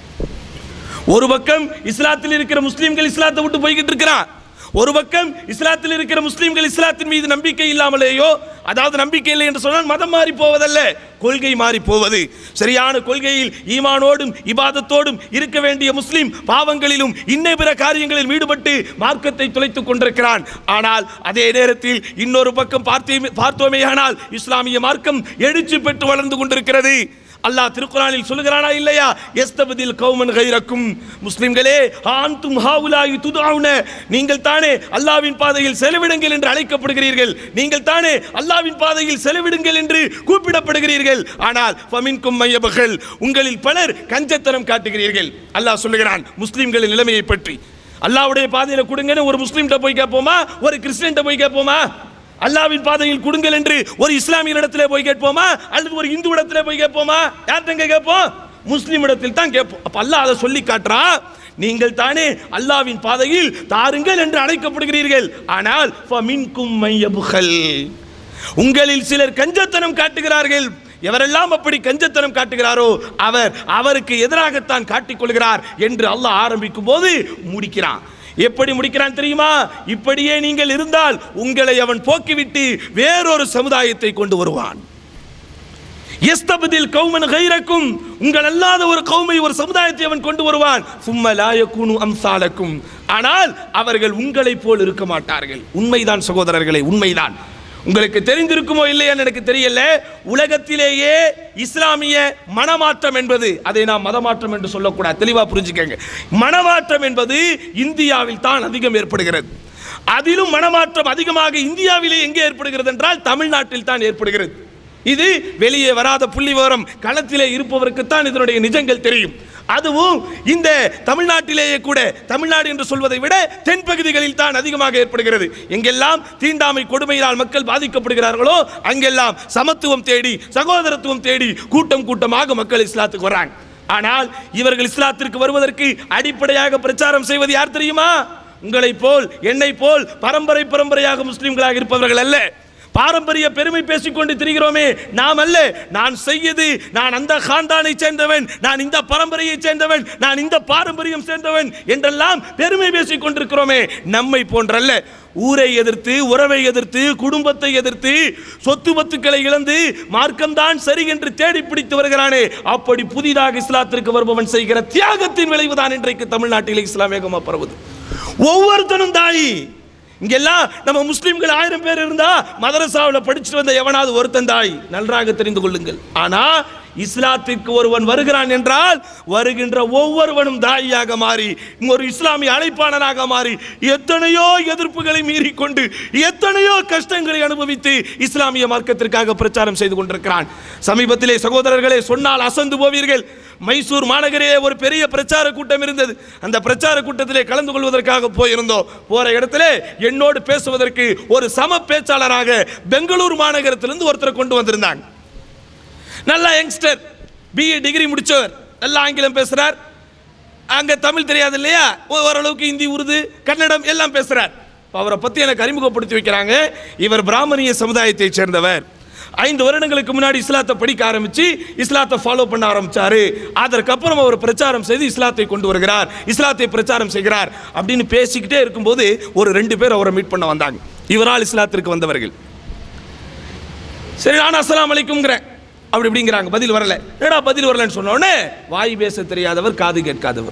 ஒரு பக்கம் இஸ்லாத்தில் இருக்கிற முஸ்லிம்கள் இஸ்லாத்தை விட்டு போய்கிட்டு இருக்கிறான் ஒரு பக்கம் இஸ்லாத்தில் இருக்கிற முஸ்லிம்கள் இஸ்லாத்தின் மீது நம்பிக்கை இல்லாமலேயோ அதாவது நம்பிக்கை இல்லை என்று சொன்னால் மதம் மாறி போவதல்ல கொள்கை மாறி போவது சரியான கொள்கையில் ஈமானோடும் இபாதத்தோடும் இருக்க வேண்டிய முஸ்லிம் பாவங்களிலும் இன்ன பிற காரியங்களில் ஈடுபட்டு மார்க்கத்தை துளைத்துக் கொண்டிருக்கிறான் ஆனால் அதே நேரத்தில் இன்னொரு பக்கம் பார்த்தே பார்த்தோமேயானால் இஸ்லாமிய மார்க்கம் எழுச்சி பெற்று வளர்ந்து கொண்டிருக்கிறது அல்லாஹ் திருக்குறானில் சொல்லுகிறானா இல்லையா எஸ்தபதில் கௌமன் கைரக்கும் முஸ்லிம்களே ஆந்தும் ஹாவுலாயி துதாவுன நீங்கள் தானே அல்லாவின் பாதையில் செலவிடுங்கள் என்று அழைக்கப்படுகிறீர்கள் நீங்கள் தானே அல்லாவின் பாதையில் செலவிடுங்கள் என்று கூப்பிடப்படுகிறீர்கள் ஆனால் ஃபமின்கும் மையபகள் உங்களில் பலர் கஞ்சத்தனம் காட்டுகிறீர்கள் அல்லாஹ் சொல்லுகிறான் முஸ்லிம்களின் நிலைமையை பற்றி அல்லாவுடைய பாதையில கொடுங்கன்னு ஒரு முஸ்லீம்கிட்ட போய் கேட்போமா ஒரு கிறிஸ்டியன்ட்ட போய் கேட்போமா அல்லாவின் பாதையில் கொடுங்கள் என்று ஒரு இஸ்லாமிய இடத்திலே போய் கேட்போமா அல்லது ஒரு இந்து இடத்திலே போய் கேட்போமா யார்கிட்ட கேட்போம் முஸ்லிம் இடத்தில் தான் கேட்போம் அப்ப அல்லாஹ் அதை சொல்லி காட்டுறான் நீங்கள் தானே அல்லாவின் பாதையில் தாருங்கள் என்று அழைக்கப்படுகிறீர்கள் ஆனால் ஃபமின்கும் மையபுகல் உங்களில் சிலர் கஞ்சத்தனம் காட்டுகிறார்கள் எவரெல்லாம் அப்படி கஞ்சத்தனம் காட்டுகிறாரோ அவர் அவருக்கு எதிராகத்தான் காட்டிக்கொள்கிறார் என்று அல்லாஹ் ஆரம்பிக்கும் போது முடிக்கிறான் எப்படி முடிக்கிறான் தெரியுமா இப்படியே நீங்கள் இருந்தால் உங்களை அவன் போக்கிவிட்டு வேறொரு சமுதாயத்தை கொண்டு வருவான் எஸ்தபதில் கௌமன் கைரக்கும் உங்கள் அல்லாத ஒரு கௌமை ஒரு சமுதாயத்தை அவன் கொண்டு வருவான் சும்ம லாயகுனு அம்சாலக்கும் ஆனால் அவர்கள் உங்களைப் போல் இருக்க மாட்டார்கள் உண்மைதான் சகோதரர்களே உண்மைதான் உங்களுக்கு தெரிந்திருக்குமோ இல்லையான்னு எனக்கு தெரியல உலகத்திலேயே இஸ்லாமிய மனமாற்றம் என்பது அதை நாம் மதமாற்றம் என்று சொல்லக்கூடாது தெளிவா புரிஞ்சுக்கங்க மனமாற்றம் என்பது இந்தியாவில் தான் அதிகம் ஏற்படுகிறது அதிலும் மனமாற்றம் அதிகமாக இந்தியாவிலே எங்கே ஏற்படுகிறது என்றால் தமிழ்நாட்டில் தான் ஏற்படுகிறது இது வெளியே வராத புள்ளி விவரம் களத்திலே இருப்பவருக்குத்தான் இதனுடைய நிஜங்கள் தெரியும் அதுவும் இந்த தமிழ்நாட்டிலேயே கூட தமிழ்நாடு என்று சொல்வதை விட தென்பகுதிகளில் தான் அதிகமாக ஏற்படுகிறது எங்கெல்லாம் தீண்டாமை கொடுமையினால் மக்கள் பாதிக்கப்படுகிறார்களோ அங்கெல்லாம் சமத்துவம் தேடி சகோதரத்துவம் தேடி கூட்டம் கூட்டமாக மக்கள் இஸ்லாத்துக்கு வராங்க ஆனால் இவர்கள் இஸ்லாத்திற்கு வருவதற்கு அடிப்படையாக பிரச்சாரம் செய்வது யார் தெரியுமா உங்களை போல் என்னை போல் பரம்பரை பரம்பரையாக முஸ்லிம்களாக இருப்பவர்கள் அல்ல பாரம்பரிய பெருமை பேசிக்கொண்டு திரிகிறோமே நாம் அல்ல நான் செய்யது நான் அந்த காந்தானை சேர்ந்தவன் நான் இந்த பரம்பரையை சேர்ந்தவன் நான் இந்த பாரம்பரியம் சேர்ந்தவன் என்றெல்லாம் பெருமை பேசிக் கொண்டிருக்கிறோமே நம்மை போன்றல்ல ஊரை எதிர்த்து உறவை எதிர்த்து குடும்பத்தை எதிர்த்து சொத்து பத்துக்களை இழந்து மார்க்கம்தான் சரி என்று தேடி பிடித்து வருகிறானே அப்படி புதிதாக இஸ்லாத்திற்கு வருபவன் செய்கிற தியாகத்தின் விளைவுதான் இன்றைக்கு தமிழ்நாட்டில் இஸ்லாம் வேகமாக பரவுது ஒவ்வொருத்தனும் தாயி இங்கெல்லாம் நம்ம முஸ்லிம்கள் ஆயிரம் பேர் இருந்தா மதரசாவில் படிச்சுட்டு வந்த எவனாவது ஒருத்தன் தாய் நன்றாக தெரிந்து கொள்ளுங்கள் ஆனா இஸ்லாத்திற்கு ஒருவன் வருகிறான் என்றால் வருகின்ற ஒவ்வொருவனும் தாயியாக மாறி ஒரு இஸ்லாமிய அழைப்பாளனாக மாறி எத்தனையோ எதிர்ப்புகளை மீறி கொண்டு எத்தனையோ கஷ்டங்களை அனுபவித்து இஸ்லாமிய மார்க்கத்திற்காக பிரச்சாரம் செய்து கொண்டிருக்கிறான் சமீபத்திலே சகோதரர்களே சொன்னால் அசந்து போவீர்கள் மைசூர் மாநகரே ஒரு பெரிய பிரச்சார கூட்டம் இருந்தது அந்த பிரச்சார கூட்டத்திலே கலந்து கொள்வதற்காக போயிருந்தோம் போற இடத்துல என்னோடு பேசுவதற்கு ஒரு சம பேச்சாளராக பெங்களூர் மாநகரத்திலிருந்து ஒருத்தரை கொண்டு வந்திருந்தாங்க நல்ல யங்ஸ்டர் பிஏ டிகிரி முடிச்சவர் நல்ல ஆங்கிலம் பேசுறார் அங்க தமிழ் தெரியாது இல்லையா ஓ- ஓரளவுக்கு ஹிந்தி உருது கன்னடம் எல்லாம் பேசுறார் இப்ப அவரை பத்தி எனக்கு அறிமுகப்படுத்தி வைக்கிறாங்க இவர் பிராமணிய சமுதாயத்தை சேர்ந்தவர் ஐந்து வருடங்களுக்கு முன்னாடி இஸ்லாத்தை படிக்க ஆரம்பிச்சு இஸ்லாத்தை ஃபாலோ பண்ண ஆரம்பிச்சாரு அதற்கப்புறம் அவர் பிரச்சாரம் செய்து இஸ்லாத்தை கொண்டு வருகிறார் இஸ்லாத்தை பிரச்சாரம் செய்கிறார் அப்படின்னு பேசிக்கிட்டே இருக்கும்போது ஒரு ரெண்டு பேர் அவரை மீட் பண்ண வந்தாங்க இவரால் இஸ்லாத்திற்கு வந்தவர்கள் சரி நான் அஸ்ஸலாமு அலைக்கும்ங்கிறேன் அப்படி இப்படிங்கிறாங்க பதில் வரல என்னடா பதில் வரலன்னு சொன்ன உடனே வாய் பேச தெரியாதவர் காது கேட்காதவர்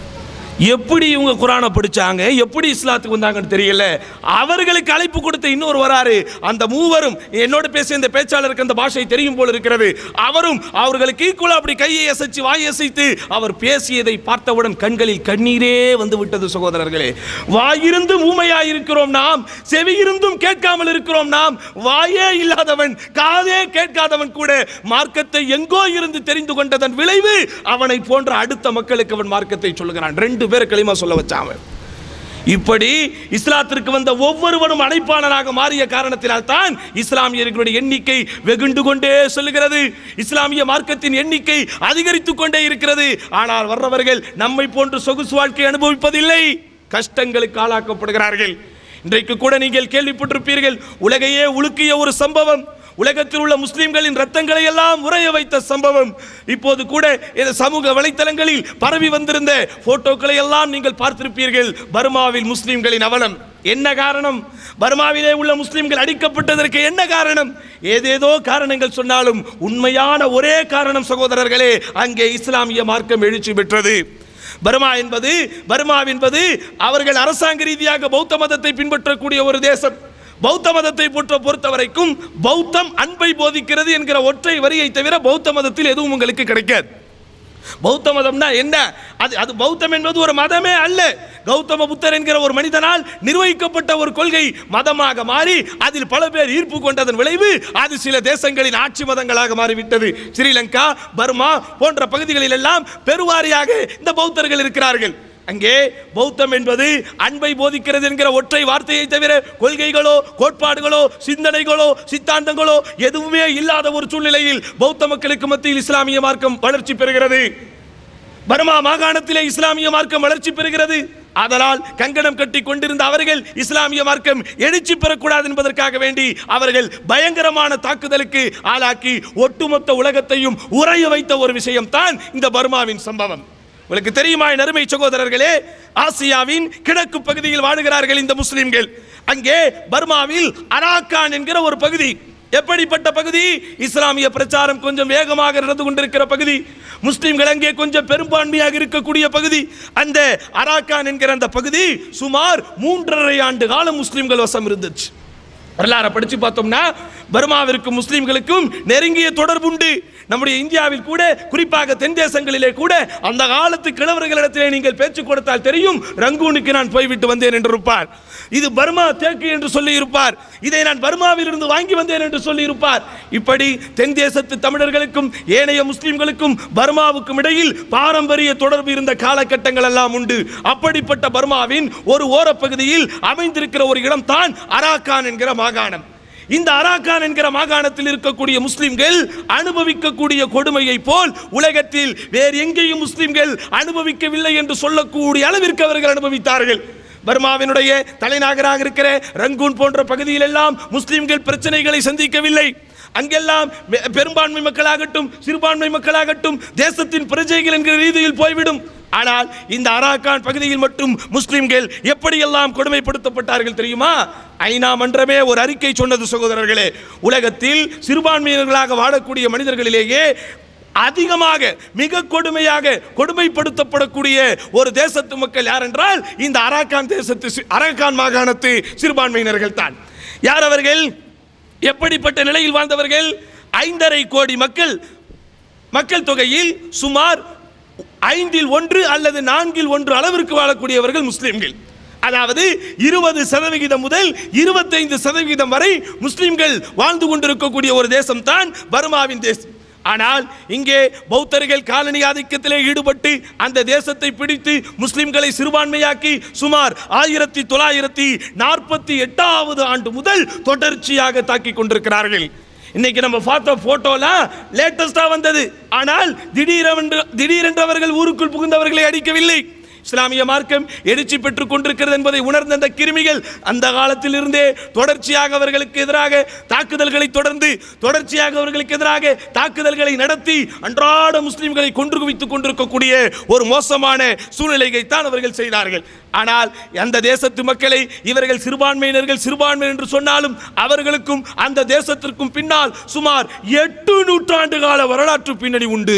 எப்படி இவங்க குரானை படிச்சாங்க எப்படி இஸ்லாத்துக்கு வந்தாங்கன்னு தெரியல அவர்களுக்கு அழைப்பு கொடுத்த இன்னொரு வராரு அந்த மூவரும் என்னோட பேசிய இந்த பேச்சாளருக்கு அந்த பாஷை தெரியும் போல இருக்கிறது அவரும் அவர்களுக்கு ஈக்குவலா அப்படி கையை அசைச்சு வாய் அசைத்து அவர் பேசியதை பார்த்தவுடன் கண்களில் கண்ணீரே வந்து விட்டது சகோதரர்களே வாயிருந்து ஊமையாய் இருக்கிறோம் நாம் செவியிருந்தும் கேட்காமல் இருக்கிறோம் நாம் வாயே இல்லாதவன் காதே கேட்காதவன் கூட மார்க்கத்தை எங்கோ இருந்து தெரிந்து கொண்டதன் விளைவு அவனை போன்ற அடுத்த மக்களுக்கு அவன் மார்க்கத்தை சொல்லுகிறான் ரெண்டு பேர் களிமா சொல்ல வச்சான் அவன் இப்படி இஸ்லாத்திற்கு வந்த ஒவ்வொருவனும் அழைப்பாளராக மாறிய காரணத்தினால் தான் இஸ்லாமியர்களுடைய எண்ணிக்கை வெகுண்டு கொண்டே சொல்லுகிறது இஸ்லாமிய மார்க்கத்தின் எண்ணிக்கை அதிகரித்துக் கொண்டே இருக்கிறது ஆனால் வர்றவர்கள் நம்மை போன்று சொகுசு வாழ்க்கை அனுபவிப்பதில்லை கஷ்டங்களுக்கு ஆளாக்கப்படுகிறார்கள் இன்றைக்கு கூட நீங்கள் கேள்விப்பட்டிருப்பீர்கள் உலகையே உலுக்கிய ஒரு சம்பவம் உலகத்தில் உள்ள முஸ்லிம்களின் ரத்தங்களை எல்லாம் உறைய வைத்த சம்பவம் இப்போது கூட இந்த சமூக வலைத்தளங்களில் பரவி வந்திருந்த போட்டோக்களை எல்லாம் நீங்கள் பார்த்திருப்பீர்கள் பர்மாவில் முஸ்லிம்களின் அவலம் என்ன காரணம் பர்மாவிலே உள்ள முஸ்லிம்கள் அடிக்கப்பட்டதற்கு என்ன காரணம் ஏதேதோ காரணங்கள் சொன்னாலும் உண்மையான ஒரே காரணம் சகோதரர்களே அங்கே இஸ்லாமிய மார்க்கம் எழுச்சி பெற்றது பர்மா என்பது பர்மா என்பது அவர்கள் அரசாங்க ரீதியாக பௌத்த மதத்தை பின்பற்றக்கூடிய ஒரு தேசம் பௌத்த மதத்தை பொறுத்த பொறுத்த வரைக்கும் பௌத்தம் அன்பை போதிக்கிறது என்கிற ஒற்றை வரியை தவிர பௌத்த மதத்தில் எதுவும் உங்களுக்கு கிடைக்காது பௌத்த மதம்னா என்ன அது அது பௌத்தம் என்பது ஒரு மதமே அல்ல கௌதம புத்தர் என்கிற ஒரு மனிதனால் நிர்வகிக்கப்பட்ட ஒரு கொள்கை மதமாக மாறி அதில் பல பேர் ஈர்ப்பு கொண்டதன் விளைவு அது சில தேசங்களின் ஆட்சி மதங்களாக மாறிவிட்டது ஸ்ரீலங்கா பர்மா போன்ற பகுதிகளில் எல்லாம் பெருவாரியாக இந்த பௌத்தர்கள் இருக்கிறார்கள் அங்கே பௌத்தம் என்பது அன்பை போதிக்கிறது என்கிற ஒற்றை வார்த்தையை தவிர கொள்கைகளோ கோட்பாடுகளோ சிந்தனைகளோ சித்தாந்தங்களோ எதுவுமே இல்லாத ஒரு சூழ்நிலையில் பௌத்த மக்களுக்கு மத்தியில் இஸ்லாமிய மார்க்கம் வளர்ச்சி பெறுகிறது பர்மா மாகாணத்திலே இஸ்லாமிய மார்க்கம் வளர்ச்சி பெறுகிறது அதனால் கங்கணம் கட்டி கொண்டிருந்த அவர்கள் இஸ்லாமிய மார்க்கம் எழுச்சி பெறக்கூடாது என்பதற்காக வேண்டி அவர்கள் பயங்கரமான தாக்குதலுக்கு ஆளாக்கி ஒட்டுமொத்த உலகத்தையும் உறைய வைத்த ஒரு விஷயம் தான் இந்த பர்மாவின் சம்பவம் உங்களுக்கு தெரியுமா என் அருமை சகோதரர்களே ஆசியாவின் கிழக்கு பகுதியில் வாழுகிறார்கள் இந்த முஸ்லிம்கள் அங்கே பர்மாவில் அராக்கான் என்கிற ஒரு பகுதி எப்படிப்பட்ட பகுதி இஸ்லாமிய பிரச்சாரம் கொஞ்சம் வேகமாக நடந்து கொண்டிருக்கிற பகுதி முஸ்லிம்கள் அங்கே கொஞ்சம் பெரும்பான்மையாக இருக்கக்கூடிய பகுதி அந்த அராக்கான் என்கிற அந்த பகுதி சுமார் மூன்றரை ஆண்டு காலம் முஸ்லிம்கள் வசம் இருந்துச்சு வரலாறை படிச்சு பார்த்தோம்னா பர்மாவிற்கும் முஸ்லிம்களுக்கும் நெருங்கிய தொடர்புண்டு நம்முடைய இந்தியாவில் கூட குறிப்பாக தென் தேசங்களிலே கூட அந்த காலத்து கிழவர்களிடத்திலே நீங்கள் பேச்சு கொடுத்தால் தெரியும் ரங்கூனுக்கு நான் போய்விட்டு வந்தேன் என்று இருப்பார் இது பர்மா தேக்கு என்று சொல்லி இருப்பார் இதை நான் பர்மாவில் இருந்து வாங்கி வந்தேன் என்று சொல்லி இருப்பார் இப்படி தென் தேசத்து தமிழர்களுக்கும் ஏனைய முஸ்லிம்களுக்கும் பர்மாவுக்கும் இடையில் பாரம்பரிய தொடர்பு இருந்த காலகட்டங்கள் எல்லாம் உண்டு அப்படிப்பட்ட பர்மாவின் ஒரு ஓரப்பகுதியில் அமைந்திருக்கிற ஒரு இடம் தான் அராக்கான் என்கிற மாகாணம் இந்த அராக்கான் என்கிற மாகாணத்தில் இருக்கக்கூடிய முஸ்லிம்கள் அனுபவிக்கக்கூடிய கொடுமையை போல் உலகத்தில் வேறு எங்கேயும் முஸ்லிம்கள் அனுபவிக்கவில்லை என்று சொல்லக்கூடிய அளவிற்கு அவர்கள் அனுபவித்தார்கள் பர்மாவினுடைய தலைநகராக இருக்கிற ரங்கூன் போன்ற பகுதியில் எல்லாம் முஸ்லிம்கள் பிரச்சனைகளை சந்திக்கவில்லை அங்கெல்லாம் பெ- பெரும்பான்மை மக்களாகட்டும் சிறுபான்மை மக்களாகட்டும் தேசத்தின் பிரஜைகள் என்கிற ரீதியில் போய்விடும் ஆனால் இந்த அராக்கான் பகுதியில் மட்டும் முஸ்லிம்கள் எப்படியெல்லாம் கொடுமைப்படுத்தப்பட்டார்கள் தெரியுமா ஐநா மன்றமே ஒரு அறிக்கை சொன்னது சகோதரர்களே உலகத்தில் சிறுபான்மையினர்களாக வாழக்கூடிய மனிதர்களிலேயே அதிகமாக மிக கொடுமையாக கொடுமைப்படுத்தப்படக்கூடிய ஒரு தேசத்து மக்கள் யார் என்றால் இந்த அராக்கான் தேசத்து சி- அராக்கான் மாகாணத்து சிறுபான்மையினர்கள் தான் யார் அவர்கள் எப்படிப்பட்ட நிலையில் வாழ்ந்தவர்கள் ஐந்தரை கோடி மக்கள் மக்கள் தொகையில் சுமார் ஐந்தில் ஒன்று அல்லது நான்கில் ஒன்று அளவிற்கு வாழக்கூடியவர்கள் முஸ்லிம்கள் அதாவது இருபது சதவிகிதம் முதல் இருபத்தைந்து சதவிகிதம் வரை முஸ்லிம்கள் வாழ்ந்து கொண்டிருக்கக்கூடிய ஒரு தேசம் தான் பர்மாவின் தேசம் ஆனால் இங்கே பௌத்தர்கள் காலனி ஆதிக்கத்திலே ஈடுபட்டு அந்த தேசத்தை பிடித்து முஸ்லிம்களை சிறுபான்மையாக்கி சுமார் ஆயிரத்தி தொள்ளாயிரத்தி நாற்பத்தி எட்டாவது ஆண்டு முதல் தொடர்ச்சியாக தாக்கி கொண்டிருக்கிறார்கள் இன்னைக்கு நம்ம பார்த்த போட்டோலாம் லேட்டஸ்டா வந்தது ஆனால் திடீரென்று திடீரென்று அவர்கள் ஊருக்குள் புகுந்தவர்களை அடிக்கவில்லை இஸ்லாமிய மார்க்கம் எழுச்சி பெற்றுக் கொண்டிருக்கிறது என்பதை உணர்ந்த அந்த கிருமிகள் அந்த காலத்தில் இருந்தே தொடர்ச்சியாக அவர்களுக்கு எதிராக தாக்குதல்களை தொடர்ந்து தொடர்ச்சியாக அவர்களுக்கு எதிராக தாக்குதல்களை நடத்தி அன்றாட முஸ்லிம்களை கொன்று குவித்துக் கொண்டிருக்கக்கூடிய ஒரு மோசமான சூழ்நிலையை தான் அவர்கள் செய்தார்கள் ஆனால் அந்த தேசத்து மக்களை இவர்கள் சிறுபான்மையினர்கள் சிறுபான்மையினர் என்று சொன்னாலும் அவர்களுக்கும் அந்த தேசத்திற்கும் பின்னால் சுமார் எட்டு நூற்றாண்டு கால வரலாற்று பின்னணி உண்டு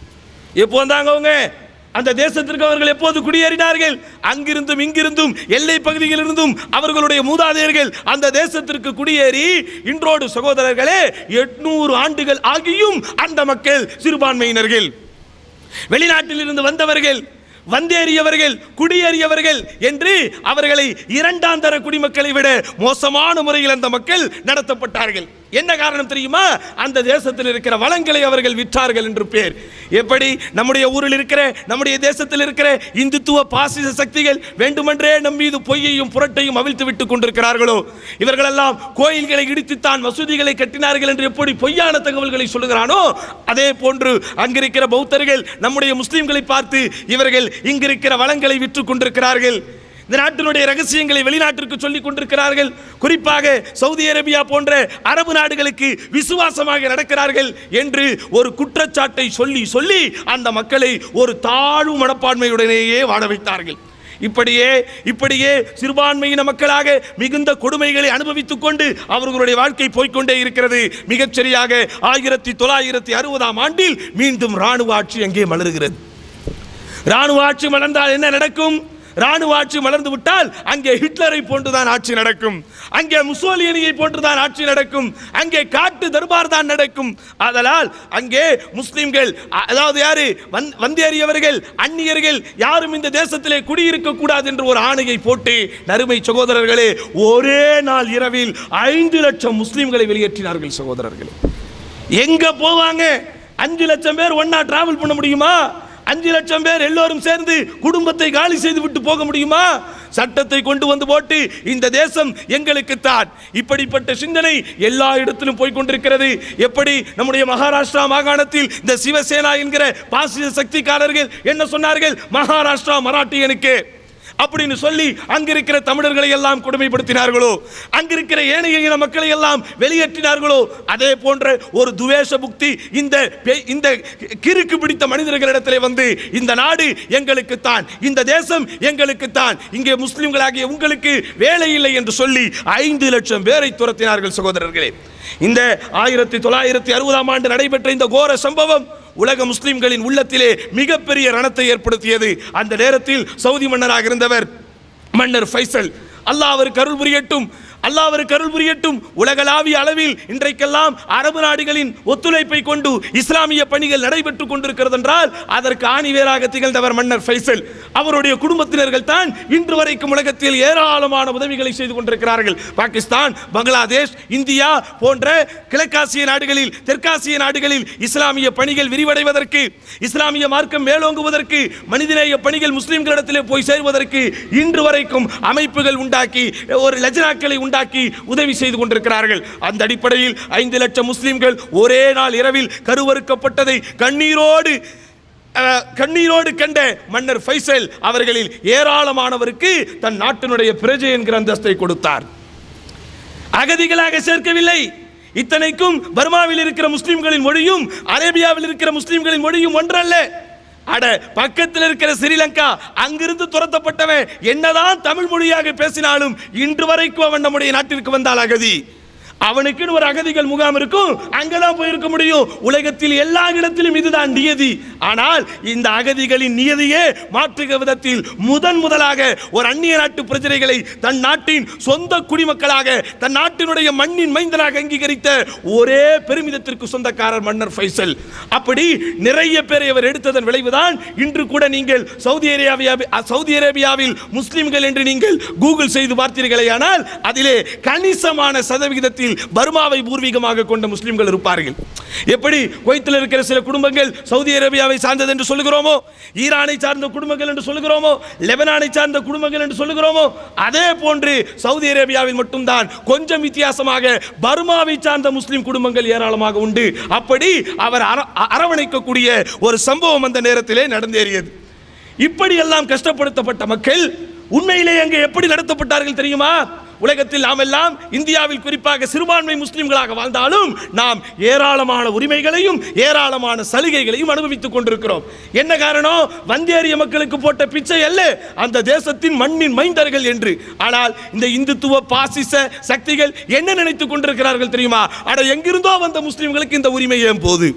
எப்போ வந்தாங்க அவங்க அந்த தேசத்திற்கு அவர்கள் எப்போது குடியேறினார்கள் அங்கிருந்தும் இங்கிருந்தும் எல்லை பகுதியில் இருந்தும் அவர்களுடைய மூதாதையர்கள் அந்த தேசத்திற்கு குடியேறி இன்றோடு சகோதரர்களே எட்நூறு ஆண்டுகள் ஆகியும் அந்த மக்கள் சிறுபான்மையினர்கள் வெளிநாட்டில் இருந்து வந்தவர்கள் வந்தேறியவர்கள் குடியேறியவர்கள் என்று அவர்களை இரண்டாம் தர குடிமக்களை விட மோசமான முறையில் அந்த மக்கள் நடத்தப்பட்டார்கள் என்ன காரணம் தெரியுமா அந்த தேசத்தில் இருக்கிற வளங்களை அவர்கள் விற்றார்கள் என்று பேர் எப்படி நம்முடைய ஊரில் இருக்கிற நம்முடைய தேசத்தில் இருக்கிற இந்துத்துவ பாசிச சக்திகள் வேண்டுமென்றே நம் மீது பொய்யையும் புரட்டையும் அவிழ்த்து விட்டுக் கொண்டிருக்கிறார்களோ இவர்களெல்லாம் கோயில்களை இடித்துத்தான் மசூதிகளை கட்டினார்கள் என்று எப்படி பொய்யான தகவல்களை சொல்லுகிறானோ அதே போன்று அங்கிருக்கிற பௌத்தர்கள் நம்முடைய முஸ்லிம்களை பார்த்து இவர்கள் இங்கிருக்கிற வளங்களை விற்றுக் கொண்டிருக்கிறார்கள் இந்த நாட்டினுடைய ரகசியங்களை வெளிநாட்டிற்கு சொல்லிக் கொண்டிருக்கிறார்கள் குறிப்பாக சவுதி அரேபியா போன்ற அரபு நாடுகளுக்கு விசுவாசமாக நடக்கிறார்கள் என்று ஒரு குற்றச்சாட்டை சொல்லி சொல்லி அந்த மக்களை ஒரு தாழ்வு மனப்பான்மையுடனேயே வாழ வைத்தார்கள் இப்படியே இப்படியே சிறுபான்மையின மக்களாக மிகுந்த கொடுமைகளை அனுபவித்துக் கொண்டு அவர்களுடைய வாழ்க்கை போய்க்கொண்டே இருக்கிறது மிகச்சரியாக ஆயிரத்தி தொள்ளாயிரத்தி அறுபதாம் ஆண்டில் மீண்டும் ராணுவ ஆட்சி அங்கே மலர்கிறது ராணுவ ஆட்சி மலர்ந்தால் என்ன நடக்கும் ராணுவ ஆட்சி மலர்ந்து விட்டால் அங்கே ஹிட்லரை போன்றுதான் ஆட்சி நடக்கும் அங்கே முசோலினியை போன்றுதான் ஆட்சி நடக்கும் அங்கே காட்டு தர்பார் தான் நடக்கும் அதனால் அங்கே முஸ்லிம்கள் அ- அதாவது யாரு வந்- வந்தேறியவர்கள் அந்நியர்கள் யாரும் இந்த தேசத்திலே குடியிருக்க கூடாது என்று ஒரு ஆணையை போட்டு நறுமை சகோதரர்களே ஒரே நாள் இரவில் ஐந்து லட்சம் முஸ்லிம்களை வெளியேற்றினார்கள் சகோதரர்களே எங்க போவாங்க அஞ்சு லட்சம் பேர் ஒண்ணா டிராவல் பண்ண முடியுமா அஞ்சு லட்சம் பேர் எல்லோரும் சேர்ந்து குடும்பத்தை காலி செய்து விட்டு போக முடியுமா சட்டத்தை கொண்டு வந்து போட்டு இந்த தேசம் எங்களுக்கு தான் இப்படிப்பட்ட சிந்தனை எல்லா இடத்திலும் போய் கொண்டிருக்கிறது எப்படி நம்முடைய மகாராஷ்டிரா மாகாணத்தில் இந்த சிவசேனா என்கிற பாசிச சக்திக்காரர்கள் என்ன சொன்னார்கள் மகாராஷ்டிரா மராட்டியனுக்கு அப்படின்னு சொல்லி அங்கிருக்கிற தமிழர்களை எல்லாம் கொடுமைப்படுத்தினார்களோ அங்கிருக்கிற ஏனைய இன மக்களை எல்லாம் வெளியேற்றினார்களோ அதே போன்ற ஒரு துவேஷ புக்தி இந்த பெ- இந்த கிறுக்கு பிடித்த மனிதர்களிடத்திலே வந்து இந்த நாடு எங்களுக்குத்தான் இந்த தேசம் எங்களுக்குத்தான் இங்கே முஸ்லிம்களாகிய உங்களுக்கு வேலை இல்லை என்று சொல்லி ஐந்து லட்சம் பேரை துரத்தினார்கள் சகோதரர்களே இந்த ஆயிரத்தி தொள்ளாயிரத்தி அறுபதாம் ஆண்டு நடைபெற்ற இந்த கோர சம்பவம் உலக முஸ்லிம்களின் உள்ளத்திலே மிகப்பெரிய ரணத்தை ஏற்படுத்தியது அந்த நேரத்தில் சவுதி மன்னராக இருந்தவர் மன்னர் ஃபைசல் அல்லாஹ் அவருக்கு அருள் புரியட்டும் அல்லாஹ் அவருக்கு அருள் புரியட்டும் உலகளாவிய அளவில் இன்றைக்கெல்லாம் அரபு நாடுகளின் ஒத்துழைப்பை கொண்டு இஸ்லாமிய பணிகள் நடைபெற்றுக் கொண்டிருக்கிறது என்றால் அதற்கு ஆணிவேராக திகழ்ந்தவர் மன்னர் ஃபைசல் அவருடைய குடும்பத்தினர்கள் தான் இன்று வரைக்கும் உலகத்தில் ஏராளமான உதவிகளை செய்து கொண்டிருக்கிறார்கள் பாகிஸ்தான் பங்களாதேஷ் இந்தியா போன்ற கிழக்காசிய நாடுகளில் தெற்காசிய நாடுகளில் இஸ்லாமிய பணிகள் விரிவடைவதற்கு இஸ்லாமிய மார்க்கம் மேலோங்குவதற்கு மனிதநேய பணிகள் முஸ்லிம்களிடத்திலே போய் சேர்வதற்கு இன்று வரைக்கும் அமைப்புகள் உண்டாக்கி ஒரு லஜனாக்களை உண்டாக்கி உதவி செய்து கொண்டிருக்கிறார்கள் அந்த அடிப்படையில் ஐந்து லட்சம் முஸ்லிம்கள் ஒரே நாள் இரவில் கருவறுக்கப்பட்டதை கண்ணீரோடு அஹ், கண்ணீரோடு கண்ட மன்னர் ஃபைசல் அவர்களில் ஏராளமானவருக்கு தன் நாட்டினுடைய பிரஜை என்கிற அந்தஸ்தை கொடுத்தார் அகதிகளாக சேர்க்கவில்லை இத்தனைக்கும் பர்மாவில் இருக்கிற முஸ்லிம்களின் மொழியும் அரேபியாவில் இருக்கிற முஸ்லிம்களின் மொழியும் ஒன்றல்ல அட பக்கத்தில் இருக்கிற ஸ்ரீலங்கா அங்கிருந்து துரத்தப்பட்டவன் என்னதான் தமிழ் மொழியாக பேசினாலும் இன்று வரைக்கும் அவன் நம்முடைய நாட்டிற்கு வந்தால் அகதி அவனுக்குன்னு ஒரு அகதிகள் முகாம் இருக்கும் அங்கதான் போயிருக்க முடியும் உலகத்தில் எல்லா இடத்திலும் இதுதான் நியதி ஆனால் இந்த அகதிகளின் நியதியே மாற்றுக விதத்தில் முதன் முதலாக ஒரு அந்நிய நாட்டு பிரஜைகளை தன் நாட்டின் சொந்த குடிமக்களாக தன் நாட்டினுடைய மண்ணின் மைந்தனாக அங்கீகரித்த ஒரே பெருமிதத்திற்கு சொந்தக்காரர் மன்னர் ஃபைசல் அப்படி நிறைய பேரை அவர் எடுத்ததன் விளைவுதான் இன்று கூட நீங்கள் சவுதி அரேபியா சவுதி அரேபியாவில் முஸ்லிம்கள் என்று நீங்கள் கூகுள் செய்து பார்த்தீர்களேயானால் அதிலே கணிசமான சதவிகிதத்தில் பர்மாவை பூர்வீகமாக கொண்ட முஸ்லிம்கள் இருப்பார்கள் எப்படி குவைத்தில் இருக்கிற சில குடும்பங்கள் சவுதி அரேபியாவை சார்ந்தது என்று சொல்லுகிறோமோ ஈரானை சார்ந்த குடும்பங்கள் என்று சொல்லுகிறோமோ லெபனானை சார்ந்த குடும்பங்கள் என்று சொல்லுகிறோமோ அதே போன்று சவுதி அரேபியாவில் மட்டும்தான் கொஞ்சம் வித்தியாசமாக பர்மாவை சார்ந்த முஸ்லிம் குடும்பங்கள் ஏராளமாக உண்டு அப்படி அவர் அர- அரவணைக்கக்கூடிய ஒரு சம்பவம் அந்த நேரத்திலே நடந்தேறியது இப்படியெல்லாம் கஷ்டப்படுத்தப்பட்ட மக்கள் உண்மையிலே அங்கே எப்படி நடத்தப்பட்டார்கள் தெரியுமா உலகத்தில் நாம் எல்லாம் இந்தியாவில் குறிப்பாக சிறுபான்மை முஸ்லிம்களாக வாழ்ந்தாலும் நாம் ஏராளமான உரிமைகளையும் ஏராளமான சலுகைகளையும் அனுபவித்துக் கொண்டிருக்கிறோம் என்ன காரணம் வந்தேறிய மக்களுக்கு போட்ட பிச்சை அல்ல அந்த தேசத்தின் மண்ணின் மைந்தர்கள் என்று ஆனால் இந்த இந்துத்துவ பாசிச சக்திகள் என்ன நினைத்துக் கொண்டிருக்கிறார்கள் தெரியுமா அட எங்கிருந்தோ வந்த முஸ்லிம்களுக்கு இந்த உரிமை ஏன் போது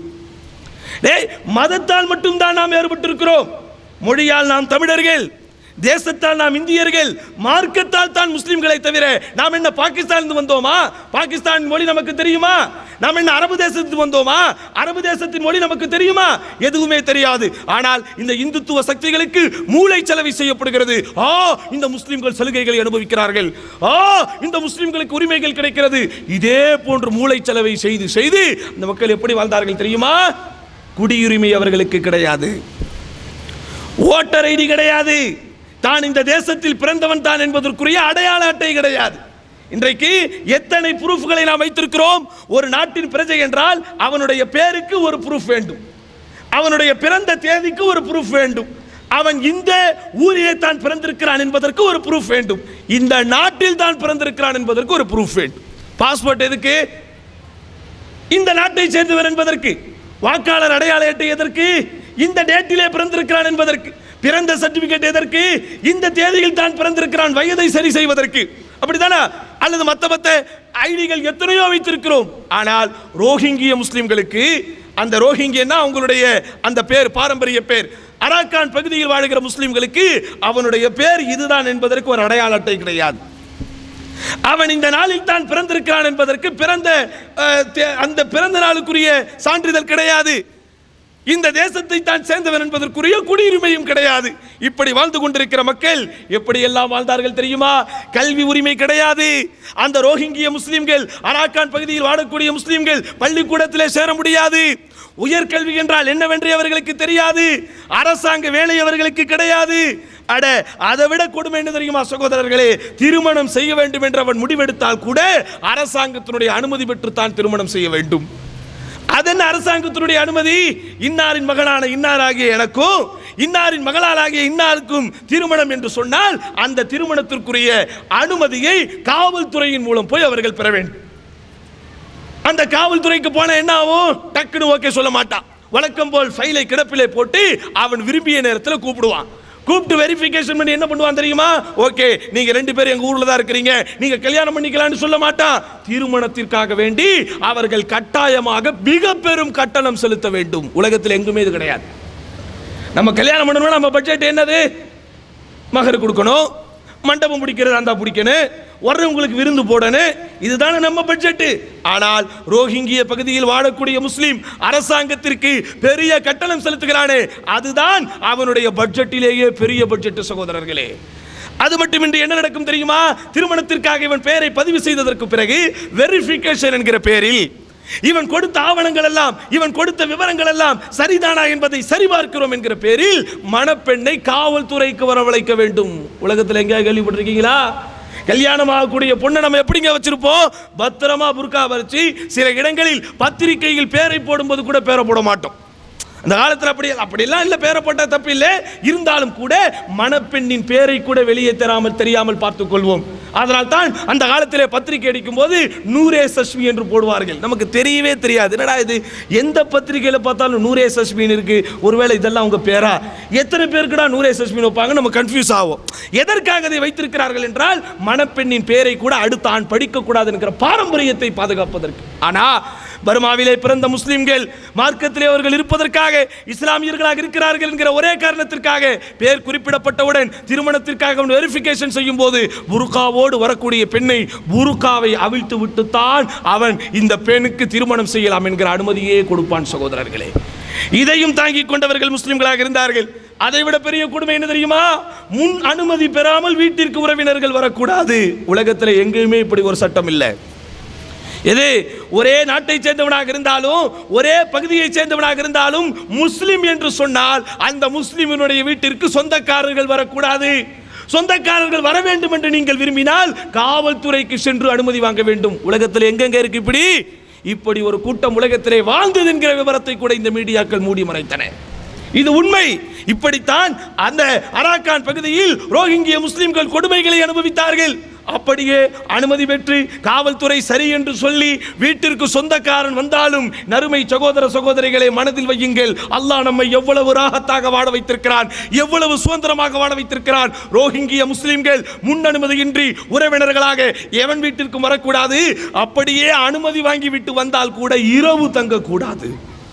டேய் மதத்தால் மட்டும்தான் நாம் ஏற்பட்டிருக்கிறோம் மொழியால் நாம் தமிழர்கள் தேசத்தால் நாம் இந்தியர்கள் மார்க்கத்தால் தான் முஸ்லிம்களை தவிர நாம் என்ன பாகிஸ்தானிலிருந்து வந்தோமா பாகிஸ்தான் மொழி நமக்கு தெரியுமா நாம் என்ன அரபு தேசத்துக்கு வந்தோமா அரபு தேசத்தின் மொழி நமக்கு தெரியுமா எதுவுமே தெரியாது ஆனால் இந்த இந்துத்துவ சக்திகளுக்கு மூளை செலவு செய்யப்படுகிறது ஆ இந்த முஸ்லிம்கள் சலுகைகளை அனுபவிக்கிறார்கள் ஆ இந்த முஸ்லிம்களுக்கு உரிமைகள் கிடைக்கிறது இதே போன்று மூளை செலவை செய்து செய்து இந்த மக்கள் எப்படி வாழ்ந்தார்கள் தெரியுமா குடியுரிமை அவர்களுக்கு கிடையாது ஓட்டர் ஐடி கிடையாது தான் இந்த தேசத்தில் பிறந்தவன் தான் என்பதற்குரிய அடையாள அட்டை கிடையாது இன்றைக்கு எத்தனை ப்ரூஃப்களை நாம் வைத்திருக்கிறோம் ஒரு நாட்டின் பிரஜை என்றால் அவனுடைய பேருக்கு ஒரு ப்ரூஃப் வேண்டும் அவனுடைய பிறந்த தேதிக்கு ஒரு ப்ரூஃப் வேண்டும் அவன் இந்த ஊரிலே தான் பிறந்திருக்கிறான் என்பதற்கு ஒரு ப்ரூஃப் வேண்டும் இந்த நாட்டில் தான் பிறந்திருக்கிறான் என்பதற்கு ஒரு ப்ரூஃப் வேண்டும் பாஸ்போர்ட் எதுக்கு இந்த நாட்டை சேர்ந்தவர் என்பதற்கு வாக்காளர் அடையாள அட்டை எதற்கு இந்த டேட்டிலே பிறந்திருக்கிறான் என்பதற்கு பிறந்த சர்டிபிகேட் எதற்கு இந்த தேதியில் தான் பிறந்திருக்கிறான் வயதை சரி செய்வதற்கு அப்படிதானே அல்லது மத்த மத்த ஐடிகள் எத்தனையோ வைத்திருக்கிறோம் ஆனால் ரோஹிங்கிய முஸ்லிம்களுக்கு அந்த ரோஹிங்கியன்னா அவங்களுடைய அந்த பேர் பாரம்பரிய பேர் அராக்கான் பகுதியில் வாழுகிற முஸ்லிம்களுக்கு அவனுடைய பேர் இதுதான் என்பதற்கு ஒரு அடையாள அட்டை கிடையாது அவன் இந்த நாளில் தான் பிறந்திருக்கிறான் என்பதற்கு பிறந்த அஹ், தே- அந்த பிறந்த நாளுக்குரிய சான்றிதழ் கிடையாது இந்த தேசத்தை தான் சேர்ந்தவன் என்பதற்குரிய குடியுரிமையும் கிடையாது இப்படி வாழ்ந்து கொண்டிருக்கிற மக்கள் எப்படி எல்லாம் வாழ்ந்தார்கள் தெரியுமா கல்வி உரிமை கிடையாது அந்த ரோஹிங்கிய முஸ்லிம்கள் அராக்கான் பகுதியில் வாழக்கூடிய முஸ்லிம்கள் பள்ளிக்கூடத்திலே சேர முடியாது உயர்கல்வி என்றால் என்னவென்று அவர்களுக்கு தெரியாது அரசாங்க வேலை அவர்களுக்கு கிடையாது அட அதை விட கொடுமை என்ன தெரியுமா சகோதரர்களே திருமணம் செய்ய வேண்டும் என்று அவன் முடிவெடுத்தால் கூட அரசாங்கத்தினுடைய அனுமதி பெற்றுத்தான் திருமணம் செய்ய வேண்டும் அதென்ன அரசாங்கத்தினுடைய அனுமதி இன்னாரின் மகனான இன்னாராகிய எனக்கும் இன்னாரின் மகளாலாகிய இன்னாருக்கும் திருமணம் என்று சொன்னால் அந்த திருமணத்திற்குரிய அனுமதியை காவல்துறையின் மூலம் போய் அவர்கள் பெற வேண்டும் அந்த காவல்துறைக்கு போன என்ன ஆகும் டக்குன்னு ஓகே சொல்ல மாட்டான் வழக்கம் போல் ஃபைலை கிடப்பிலே போட்டு அவன் விரும்பிய நேரத்தில் கூப்பிடுவான் கூப்பிட்டு வெரிஃபிகேஷன் பண்ணி என்ன பண்ணுவான் தெரியுமா ஓகே நீங்க ரெண்டு பேரும் எங்க ஊர்ல தான் இருக்கிறீங்க நீங்க கல்யாணம் பண்ணிக்கலாம்னு சொல்ல மாட்டான் திருமணத்திற்காக வேண்டி அவர்கள் கட்டாயமாக மிக பெரும் கட்டணம் செலுத்த வேண்டும் உலகத்தில் எங்குமே இது கிடையாது நம்ம கல்யாணம் பண்ணணும்னா நம்ம பட்ஜெட் என்னது மகர் கொடுக்கணும் மண்டபம் பிடிக்கிறது அந்த பிடிக்கணும் வர்றவங்களுக்கு விருந்து போடணும் இதுதானே நம்ம பட்ஜெட் ஆனால் ரோஹிங்கிய பகுதியில் வாழக்கூடிய முஸ்லிம் அரசாங்கத்திற்கு பெரிய கட்டணம் செலுத்துகிறானே அதுதான் அவனுடைய பட்ஜெட்டிலேயே பெரிய பட்ஜெட் சகோதரர்களே அது மட்டுமின்றி என்ன நடக்கும் தெரியுமா திருமணத்திற்காக இவன் பெயரை பதிவு செய்ததற்கு பிறகு வெரிஃபிகேஷன் என்கிற பெயரில் இவன் கொடுத்த ஆவணங்கள் எல்லாம் இவன் கொடுத்த விவரங்கள் எல்லாம் சரிதானா என்பதை சரிபார்க்கிறோம் என்கிற பேரில் மணப்பெண்ணை காவல்துறைக்கு வரவழைக்க வேண்டும் உலகத்தில் எங்கேயா கேள்விப்பட்டிருக்கீங்களா கல்யாணம் ஆகக்கூடிய பொண்ணை நம்ம எப்படிங்க வச்சிருப்போம் பத்திரமா புர்கா வச்சு சில இடங்களில் பத்திரிகையில் பேரை போடும்போது கூட பேரை போட மாட்டோம் அந்த காலத்தில் அப்படி அப்படிலாம் இல்லை பேரை போட்டா தப்பு இல்லை இருந்தாலும் கூட மணப்பெண்ணின் பேரை கூட வெளியே தராமல் தெரியாமல் பார்த்துக் கொள்வோம் அதனால் தான் அந்த காலத்திலே பத்திரிகை அடிக்கும் போது நூரே சஷ்மி என்று போடுவார்கள் நமக்கு தெரியவே தெரியாது என்னடா இது எந்த பத்திரிகையில பார்த்தாலும் நூரே சஷ்மின்னு இருக்கு ஒருவேளை இதெல்லாம் உங்க பேரா எத்தனை பேருக்குடா நூரே சஷ்மின்னு வைப்பாங்க நம்ம கன்ஃபியூஸ் ஆகும் எதற்காக அதை வைத்திருக்கிறார்கள் என்றால் மணப்பெண்ணின் பேரை கூட அடுத்த ஆண் படிக்க கூடாது என்கிற பாரம்பரியத்தை பாதுகாப்பதற்கு ஆனா பர்மாவிலே பிறந்த முஸ்லிம்கள் மார்க்கத்திலே அவர்கள் இருப்பதற்காக இஸ்லாமியர்களாக இருக்கிறார்கள் என்கிற ஒரே காரணத்திற்காக பேர் குறிப்பிடப்பட்டவுடன் திருமணத்திற்காக வெரிஃபிகேஷன் செய்யும் போது புருகாவோடு வரக்கூடிய பெண்ணை புருகாவை அவிழ்த்து விட்டுத்தான் அவன் இந்த பெண்ணுக்கு திருமணம் செய்யலாம் என்கிற அனுமதியே கொடுப்பான் சகோதரர்களே இதையும் தாங்கிக் கொண்டவர்கள் முஸ்லிம்களாக இருந்தார்கள் அதை விட பெரிய கொடுமை என்ன தெரியுமா முன் அனுமதி பெறாமல் வீட்டிற்கு உறவினர்கள் வரக்கூடாது உலகத்தில் எங்கேயுமே இப்படி ஒரு சட்டம் இல்லை எது ஒரே நாட்டை சேர்ந்தவனாக இருந்தாலும் ஒரே பகுதியை சேர்ந்தவனாக இருந்தாலும் முஸ்லிம் என்று சொன்னால் அந்த முஸ்லிமினுடைய வீட்டிற்கு சொந்தக்காரர்கள் வரக்கூடாது சொந்தக்காரர்கள் வர வேண்டும் என்று நீங்கள் விரும்பினால் காவல்துறைக்கு சென்று அனுமதி வாங்க வேண்டும் உலகத்தில் எங்கெங்க இருக்கு இப்படி இப்படி ஒரு கூட்டம் உலகத்திலே வாழ்ந்தது என்கிற விவரத்தை கூட இந்த மீடியாக்கள் மூடி மறைத்தன இது உண்மை இப்படித்தான் அந்த அராக்கான் பகுதியில் ரோஹிங்கிய முஸ்லிம்கள் கொடுமைகளை அனுபவித்தார்கள் அப்படியே அனுமதி பெற்று காவல்துறை சரி என்று சொல்லி வீட்டிற்கு சொந்தக்காரன் வந்தாலும் நறுமை சகோதர சகோதரிகளை மனதில் வையுங்கள் அல்லாஹ் நம்மை எவ்வளவு ராகத்தாக வாழ வைத்திருக்கிறான் எவ்வளவு சுதந்திரமாக வாழ வைத்திருக்கிறான் ரோஹிங்கிய முஸ்லிம்கள் முன் அனுமதியின்றி உறவினர்களாக எவன் வீட்டிற்கும் வரக்கூடாது அப்படியே அனுமதி வாங்கி விட்டு வந்தால் கூட இரவு தங்கக்கூடாது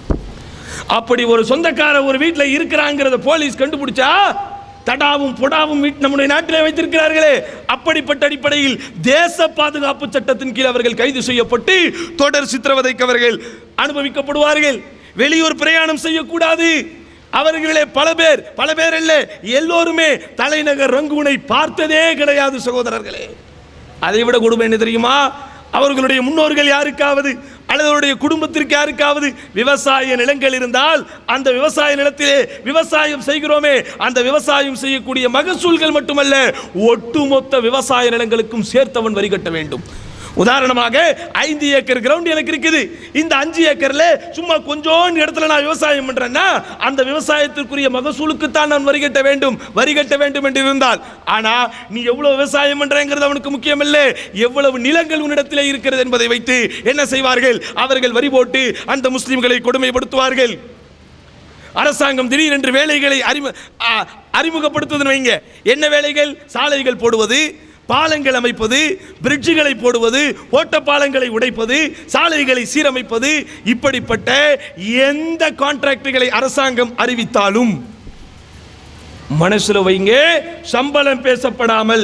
அப்படி ஒரு சொந்தக்கார ஒரு வீட்டில் இருக்கிறாங்கிறத போலீஸ் கண்டுபிடிச்சா தடாவும் பொடாவும் வீட்டு நம்முடைய நாட்டிலே வைத்திருக்கிறார்களே அப்படிப்பட்ட அடிப்படையில் தேச பாதுகாப்பு சட்டத்தின் கீழ் அவர்கள் கைது செய்யப்பட்டு தொடர் சித்திரவதைக்கு அவர்கள் அனுபவிக்கப்படுவார்கள் வெளியூர் பிரயாணம் செய்யக்கூடாது அவர்களே பல பேர் பல பேர் அல்ல எல்லோருமே தலைநகர் ரங்கூனை பார்த்ததே கிடையாது சகோதரர்களே அதை விட கொடுமை என்ன தெரியுமா அவர்களுடைய முன்னோர்கள் யாருக்காவது அல்லது அவருடைய குடும்பத்திற்கு யாருக்காவது விவசாய நிலங்கள் இருந்தால் அந்த விவசாய நிலத்திலே விவசாயம் செய்கிறோமே அந்த விவசாயம் செய்யக்கூடிய மகசூல்கள் மட்டுமல்ல ஒட்டுமொத்த விவசாய நிலங்களுக்கும் சேர்த்தவன் வரி கட்ட வேண்டும் உதாரணமாக ஐந்து ஏக்கர் கிரவுண்ட் எனக்கு இருக்குது இந்த அஞ்சு ஏக்கர்ல சும்மா கொஞ்சோண்டு இடத்துல நான் விவசாயம் பண்றேன்னா அந்த விவசாயத்திற்குரிய மகசூலுக்கு தான் நான் வரி கட்ட வேண்டும் வரி கட்ட வேண்டும் என்று இருந்தால் ஆனா நீ எவ்வளவு விவசாயம் பண்றேங்கிறது அவனுக்கு முக்கியம் இல்லை எவ்வளவு நிலங்கள் உன்னிடத்திலே இருக்கிறது என்பதை வைத்து என்ன செய்வார்கள் அவர்கள் வரி போட்டு அந்த முஸ்லிம்களை கொடுமைப்படுத்துவார்கள் அரசாங்கம் திடீரென்று வேலைகளை அறிமு ஆ, அறிமுகப்படுத்துவதுன்னு வைங்க என்ன வேலைகள் சாலைகள் போடுவது பாலங்கள் அமைப்பது பிரிட்ஜுகளை போடுவது ஓட்ட பாலங்களை உடைப்பது சாலைகளை சீரமைப்பது இப்படிப்பட்ட எந்த கான்ட்ராக்டுகளை அரசாங்கம் அறிவித்தாலும் மனசுல வைங்க சம்பளம் பேசப்படாமல்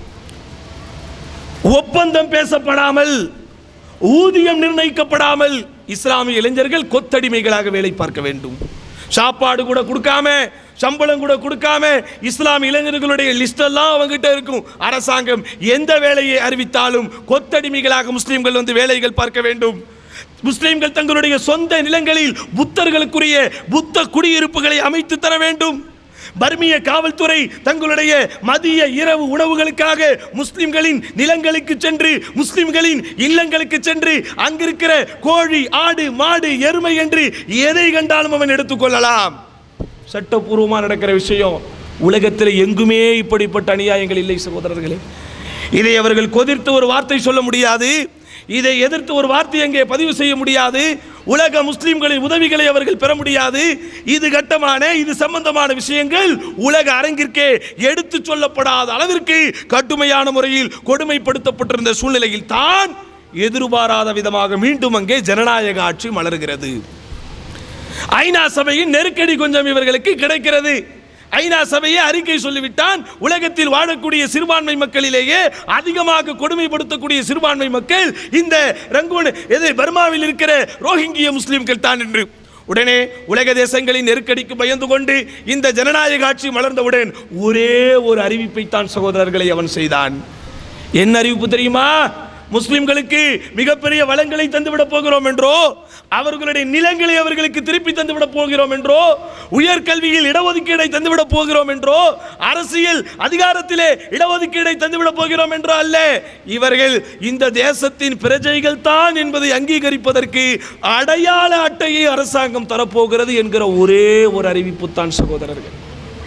ஒப்பந்தம் பேசப்படாமல் ஊதியம் நிர்ணயிக்கப்படாமல் இஸ்லாமிய இளைஞர்கள் கொத்தடிமைகளாக வேலை பார்க்க வேண்டும் சாப்பாடு கூட கொடுக்காம சம்பளம் கூட கொடுக்காம இஸ்லாமிய இளைஞர்களுடைய லிஸ்ட் எல்லாம் அவங்ககிட்ட இருக்கும் அரசாங்கம் எந்த வேலையை அறிவித்தாலும் கொத்தடிமைகளாக முஸ்லிம்கள் வந்து வேலைகள் பார்க்க வேண்டும் முஸ்லிம்கள் தங்களுடைய சொந்த நிலங்களில் புத்தர்களுக்குரிய புத்த குடியிருப்புகளை அமைத்து தர வேண்டும் பர்மிய காவல்துறை தங்களுடைய மதிய இரவு உணவுகளுக்காக முஸ்லிம்களின் நிலங்களுக்கு சென்று முஸ்லிம்களின் இல்லங்களுக்கு சென்று அங்கிருக்கிற கோழி ஆடு மாடு எருமை என்று எதை கண்டாலும் அவன் எடுத்துக்கொள்ளலாம் சட்டப்பூர்வமாக நடக்கிற விஷயம் உலகத்தில் எங்குமே இப்படிப்பட்ட அநியாயங்கள் இல்லை சகோதரர்களே இதை அவர்கள் கொதிர்த்து ஒரு வார்த்தை சொல்ல முடியாது இதை எதிர்த்து ஒரு வார்த்தை அங்கே பதிவு செய்ய முடியாது உலக முஸ்லிம்களின் உதவிகளை அவர்கள் பெற முடியாது இது கட்டமான இது சம்பந்தமான விஷயங்கள் உலக அரங்கிற்கே எடுத்து சொல்லப்படாத அளவிற்கு கடுமையான முறையில் கொடுமைப்படுத்தப்பட்டிருந்த சூழ்நிலையில் தான் எதிர்பாராத விதமாக மீண்டும் அங்கே ஜனநாயக ஆட்சி மலர்கிறது ஐநா சபையின் நெருக்கடி கொஞ்சம் இவர்களுக்கு கிடைக்கிறது ஐநா சபையே அறிக்கை சொல்லிவிட்டான் உலகத்தில் வாழக்கூடிய சிறுபான்மை மக்களிலேயே அதிகமாக கொடுமைப்படுத்தக்கூடிய சிறுபான்மை மக்கள் இந்த ரங்கூன் எது பர்மாவில் இருக்கிற ரோஹிங்கிய முஸ்லிம்கள் தான் என்று உடனே உலக தேசங்களின் நெருக்கடிக்கு பயந்து கொண்டு இந்த ஜனநாயக ஆட்சி மலர்ந்தவுடன் ஒரே ஒரு அறிவிப்பை தான் சகோதரர்களை அவன் செய்தான் என்ன அறிவிப்பு தெரியுமா முஸ்லிம்களுக்கு மிகப்பெரிய வளங்களை தந்துவிட போகிறோம் என்றோ அவர்களுடைய நிலங்களை அவர்களுக்கு திருப்பி தந்துவிட போகிறோம் என்றோ உயர்கல்வியில் இடஒதுக்கீடை தந்துவிட போகிறோம் என்றோ அரசியல் அதிகாரத்திலே இடஒதுக்கீடை தந்துவிட போகிறோம் என்றோ அல்ல இவர்கள் இந்த தேசத்தின் பிரஜைகள் தான் என்பதை அங்கீகரிப்பதற்கு அடையாள அட்டையை அரசாங்கம் தரப்போகிறது என்கிற ஒரே ஒரு அறிவிப்பு தான் சகோதரர்கள்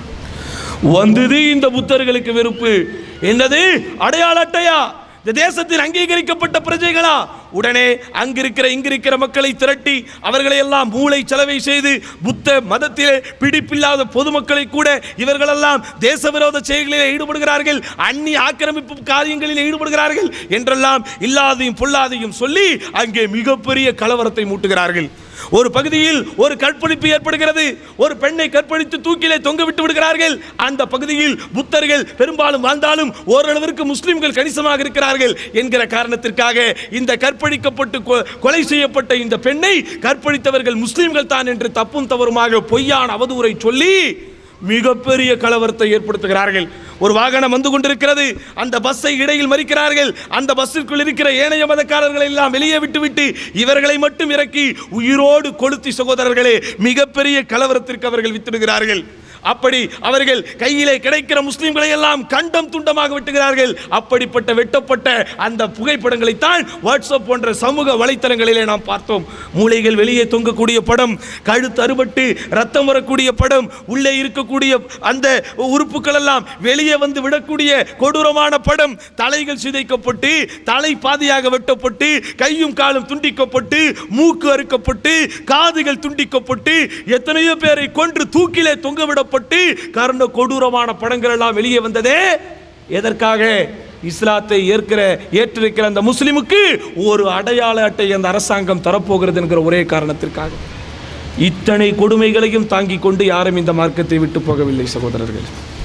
வந்தது இந்த புத்தர்களுக்கு வெறுப்பு என்னது அடையாள அட்டையா இந்த தேசத்தில் அங்கீகரிக்கப்பட்ட பிரஜைகளா உடனே அங்கிருக்கிற இங்கிருக்கிற மக்களை திரட்டி அவர்களை எல்லாம் மூளை செலவை செய்து புத்த மதத்திலே பிடிப்பில்லாத பொதுமக்களை கூட இவர்களெல்லாம் தேச விரோத செயல்களில் ஈடுபடுகிறார்கள் அந்நிய ஆக்கிரமிப்பு காரியங்களில் ஈடுபடுகிறார்கள் என்றெல்லாம் இல்லாதையும் பொல்லாதையும் சொல்லி அங்கே மிகப்பெரிய கலவரத்தை மூட்டுகிறார்கள் ஒரு பகுதியில் ஒரு கற்பழிப்பு ஏற்படுகிறது ஒரு பெண்ணை கற்பழித்து தூக்கிலே தொங்க விட்டு விடுகிறார்கள் அந்த பகுதியில் புத்தர்கள் பெரும்பாலும் வாழ்ந்தாலும் ஓரளவிற்கு முஸ்லிம்கள் கணிசமாக இருக்கிறார்கள் என்கிற காரணத்திற்காக இந்த கற்பழிக்கப்பட்டு கொ- கொலை செய்யப்பட்ட இந்த பெண்ணை கற்பழித்தவர்கள் முஸ்லிம்கள் தான் என்று தப்பும் தவறுமாக பொய்யான அவதூறை சொல்லி மிகப்பெரிய கலவரத்தை ஏற்படுத்துகிறார்கள் ஒரு வாகனம் வந்து கொண்டிருக்கிறது அந்த பஸ்ஸை இடையில் மறிக்கிறார்கள் அந்த பஸ்ஸிற்குள் இருக்கிற ஏனைய மதக்காரர்களை எல்லாம் வெளியே விட்டுவிட்டு இவர்களை மட்டும் இறக்கி உயிரோடு கொளுத்தி சகோதரர்களே மிகப்பெரிய கலவரத்திற்கு அவர்கள் வித்திடுகிறார்கள் அப்படி அவர்கள் கையிலே கிடைக்கிற முஸ்லிம்களை எல்லாம் கண்டம் துண்டமாக வெட்டுகிறார்கள் அப்படிப்பட்ட வெட்டப்பட்ட அந்த புகைப்படங்களை தான் வாட்ஸ்அப் போன்ற சமூக வலைத்தளங்களிலே நாம் பார்த்தோம் மூளைகள் வெளியே தொங்கக்கூடிய படம் கழுத்து அறுபட்டு ரத்தம் வரக்கூடிய படம் உள்ளே இருக்கக்கூடிய அந்த உறுப்புகள் எல்லாம் வெளியே வந்து விடக்கூடிய கொடூரமான படம் தலைகள் சிதைக்கப்பட்டு தலை பாதியாக வெட்டப்பட்டு கையும் காலும் துண்டிக்கப்பட்டு மூக்கு அறுக்கப்பட்டு காதுகள் துண்டிக்கப்பட்டு எத்தனையோ பேரை கொன்று தூக்கிலே தொங்கவிடப்பட்டு கர்ண கொடூரமான படங்கள் எல்லாம் வெளியே வந்ததே எதற்காக இஸ்லாத்தை ஏற்கிற ஏற்றிருக்கிற அந்த முஸ்லிமுக்கு ஒரு அடையாள அட்டை அந்த அரசாங்கம் தரப்போகிறது என்கிற ஒரே காரணத்திற்காக இத்தனை கொடுமைகளையும் தாங்கிக் கொண்டு யாரும் இந்த மார்க்கத்தை விட்டு போகவில்லை சகோதரர்கள்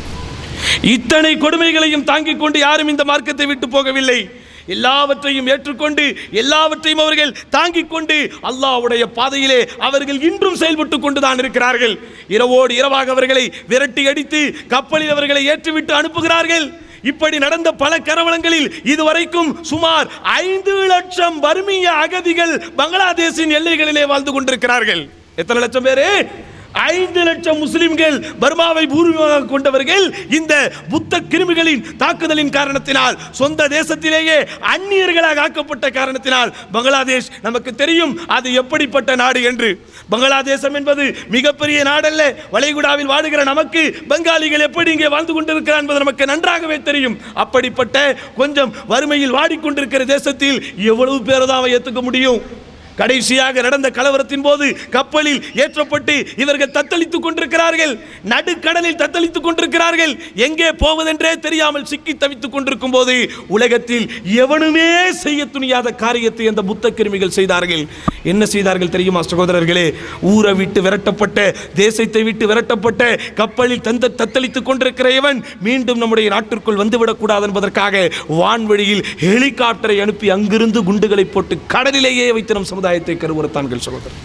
இத்தனை கொடுமைகளையும் தாங்கிக் கொண்டு யாரும் இந்த மார்க்கத்தை விட்டு போகவில்லை எல்லாவற்றையும் ஏற்றுக்கொண்டு எல்லாவற்றையும் அவர்கள் தாங்கிக் கொண்டு அல்லாஹ்வுடைய பாதையிலே அவர்கள் இன்றும் செயல்பட்டு கொண்டுதான் இருக்கிறார்கள் இரவோடு இரவாக அவர்களை விரட்டி அடித்து கப்பலில் அவர்களை ஏற்றிவிட்டு அனுப்புகிறார்கள் இப்படி நடந்த பல கரவலங்களில் இதுவரைக்கும் சுமார் ஐந்து லட்சம் வறுமைய அகதிகள் பங்களாதேஷின் எல்லைகளிலே வாழ்ந்து கொண்டிருக்கிறார்கள் எத்தனை லட்சம் பேரு ஐந்து லட்சம் முஸ்லிம்கள் பர்மாவை பூர்வீகமாக கொண்டவர்கள் இந்த புத்த கிருமிகளின் தாக்குதலின் காரணத்தினால் சொந்த தேசத்திலேயே அந்நியர்களாக ஆக்கப்பட்ட காரணத்தினால் பங்களாதேஷ் நமக்கு தெரியும் அது எப்படிப்பட்ட நாடு என்று பங்களாதேசம் என்பது மிகப்பெரிய நாடல்ல வளைகுடாவில் வாழுகிற நமக்கு பெங்காலிகள் எப்படி இங்கே வாழ்ந்து கொண்டிருக்கிறார் என்பது நமக்கு நன்றாகவே தெரியும் அப்படிப்பட்ட கொஞ்சம் வறுமையில் வாடிக்கொண்டிருக்கிற தேசத்தில் எவ்வளவு பேரை தான் அவன் ஏற்றுக்க முடியும் கடைசியாக நடந்த கலவரத்தின் போது கப்பலில் ஏற்றப்பட்டு இவர்கள் தத்தளித்துக் கொண்டிருக்கிறார்கள் நடுக்கடலில் தத்தளித்துக் கொண்டிருக்கிறார்கள் எங்கே போவதென்றே தெரியாமல் சிக்கி தவித்துக் கொண்டிருக்கும் போது உலகத்தில் எவனுமே செய்ய துணியாத காரியத்தை அந்த புத்த கிருமிகள் செய்தார்கள் என்ன செய்தார்கள் தெரியுமா சகோதரர்களே ஊரை விட்டு விரட்டப்பட்ட தேசத்தை விட்டு விரட்டப்பட்ட கப்பலில் தந்த தத்தளித்துக் கொண்டிருக்கிற இவன் மீண்டும் நம்முடைய நாட்டிற்குள் வந்துவிடக்கூடாது என்பதற்காக வான்வெளியில் ஹெலிகாப்டரை அனுப்பி அங்கிருந்து குண்டுகளை போட்டு கடலிலேயே வைத்து நம் சமுதாயத்தை கருவுறுத்தான்கள் சகோதரர்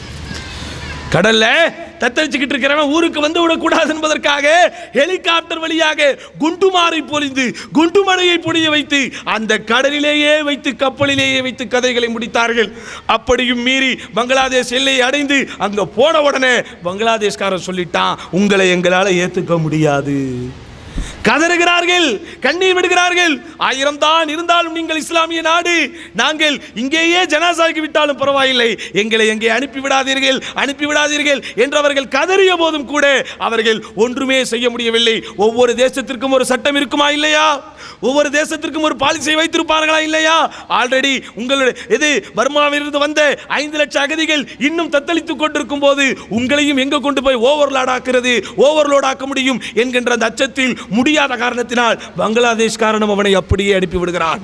கடல்ல தத்தளிச்சுக்கிட்டு இருக்கிறவன் ஊருக்கு வந்து விடக்கூடாது என்பதற்காக ஹெலிகாப்டர் வழியாக குண்டுமாரை பொழிந்து குண்டுமலையை பொழிய வைத்து அந்த கடலிலேயே வைத்து கப்பலிலேயே வைத்து கதைகளை முடித்தார்கள் அப்படியும் மீறி பங்களாதேஷ் எல்லையை அடைந்து அங்க போன உடனே பங்களாதேஷ்காரன் சொல்லிட்டான் உங்களை எங்களால் ஏத்துக்க முடியாது கதறுகிறார்கள் கண்ணீர் விடுகிறார்கள் ஆயிரம் தான் இருந்தாலும் நீங்கள் இஸ்லாமிய நாடு நாங்கள் இங்கேயே ஜனாசாகி விட்டாலும் பரவாயில்லை எங்களை எங்கே அனுப்பி விடாதீர்கள் அனுப்பி விடாதீர்கள் என்று அவர்கள் கதறிய போதும் கூட அவர்கள் ஒன்றுமே செய்ய முடியவில்லை ஒவ்வொரு தேசத்திற்கும் ஒரு சட்டம் இருக்குமா இல்லையா ஒவ்வொரு தேசத்திற்கும் ஒரு பாலிசியை வைத்திருப்பார்களா இல்லையா ஆல்ரெடி உங்களுடைய இது பர்மாவிலிருந்து வந்த ஐந்து லட்சம் அகதிகள் இன்னும் தத்தளித்துக் கொண்டிருக்கும் போது உங்களையும் எங்க கொண்டு போய் ஓவர்லோட் ஆக்குறது ஓவர்லோட் ஆக்க முடியும் என்கின்ற அந்த அச்சத்தில் முடியாத காரணத்தினால் பங்களாதேஷ் காரணம் அவனை அப்படியே அனுப்பி விடுகிறான்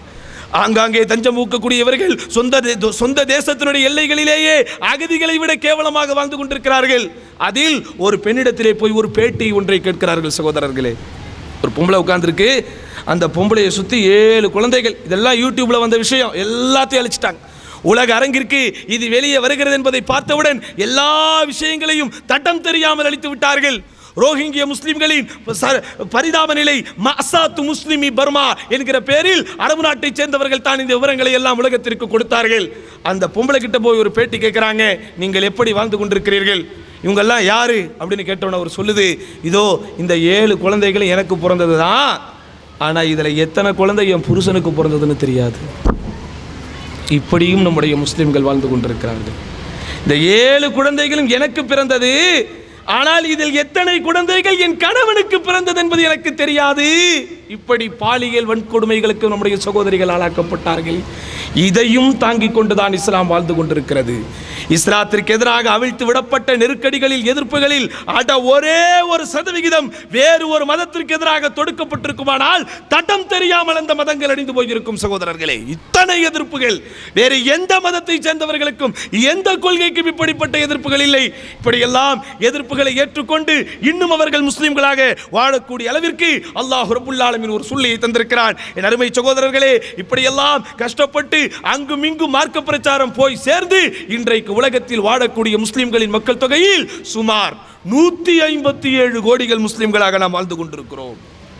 ஆங்காங்கே தஞ்சம் ஊக்கக்கூடியவர்கள் சொந்த தே- சொந்த தேசத்தினுடைய எல்லைகளிலேயே அகதிகளை விட கேவலமாக வாழ்ந்து கொண்டிருக்கிறார்கள் அதில் ஒரு பெண்ணிடத்திலே போய் ஒரு பேட்டி ஒன்றை கேட்கிறார்கள் சகோதரர்களே ஒரு பொம்பளை உட்கார்ந்திருக்கு அந்த பொம்பளையை சுற்றி ஏழு குழந்தைகள் இதெல்லாம் யூடியூப்ல வந்த விஷயம் எல்லாத்தையும் அழிச்சிட்டாங்க உலக அரங்கிற்கு இது வெளியே வருகிறது என்பதை பார்த்தவுடன் எல்லா விஷயங்களையும் தட்டம் தெரியாமல் அழித்து விட்டார்கள் ரோஹிங்கிய முஸ்லிம்களின் ச- பரிதாப நிலை மசாத்து முஸ்லிமி பர்மா என்கிற பேரில் அரபு நாட்டைச் சேர்ந்தவர்கள் தான் இந்த விவரங்களை எல்லாம் உலகத்திற்கு கொடுத்தார்கள் அந்த பொம்பளை கிட்ட போய் ஒரு பேட்டி கேட்குறாங்க நீங்கள் எப்படி வாழ்ந்து கொண்டிருக்கிறீர்கள் இவங்கெல்லாம் யாரு அப்படின்னு கேட்டோன்னு அவர் சொல்லுது இதோ இந்த ஏழு குழந்தைகளும் எனக்கு பிறந்தது தான் ஆனால் இதில் எத்தனை குழந்தை என் புருஷனுக்கு பிறந்ததுன்னு தெரியாது இப்படியும் நம்முடைய முஸ்லிம்கள் வாழ்ந்து கொண்டிருக்கிறார்கள் இந்த ஏழு குழந்தைகளும் எனக்கு பிறந்தது ஆனால் இதில் எத்தனை குழந்தைகள் என் கணவனுக்கு பிறந்தது என்பது எனக்கு தெரியாது இப்படி பாலியல் வன்கொடுமைகளுக்கு நம்முடைய சகோதரிகள் ஆளாக்கப்பட்டார்கள் இதையும் தாங்கிக் கொண்டுதான் இஸ்லாம் வாழ்ந்து கொண்டிருக்கிறது இஸ்லாத்திற்கு எதிராக அவிழ்த்து விடப்பட்ட நெருக்கடிகளில் எதிர்ப்புகளில் அட ஒரே ஒரு சதவிகிதம் வேறு ஒரு மதத்திற்கு எதிராக தொடுக்கப்பட்டிருக்குமானால் தட்டம் தெரியாமல் அந்த மதங்கள் அழிந்து போயிருக்கும் சகோதரர்களே இத்தனை எதிர்ப்புகள் வேறு எந்த மதத்தை சேர்ந்தவர்களுக்கும் எந்த கொள்கைக்கும் இப்படிப்பட்ட எதிர்ப்புகள் இல்லை இப்படியெல்லாம் எதிர்ப்புகளை ஏற்றுக்கொண்டு இன்னும் அவர்கள் முஸ்லிம்களாக வாழக்கூடிய அளவிற்கு அல்லாஹ் ரபுல் ஆலமீன் ஒரு சொல்லியை தந்திருக்கிறான் என் அருமை சகோதரர்களே இப்படியெல்லாம் கஷ்டப்பட்டு அங்கும் இங்கும் மார்க்க பிரச்சாரம் போய் சேர்ந்து இன்றைக்கு உலகத்தில் வாழக்கூடிய முஸ்லிம்களின் மக்கள் தொகையில் சுமார் நூத்தி ஐம்பத்தி ஏழு கோடிகள் முஸ்லிம்களாக நாம் வாழ்ந்து கொண்டிருக்கிறோம்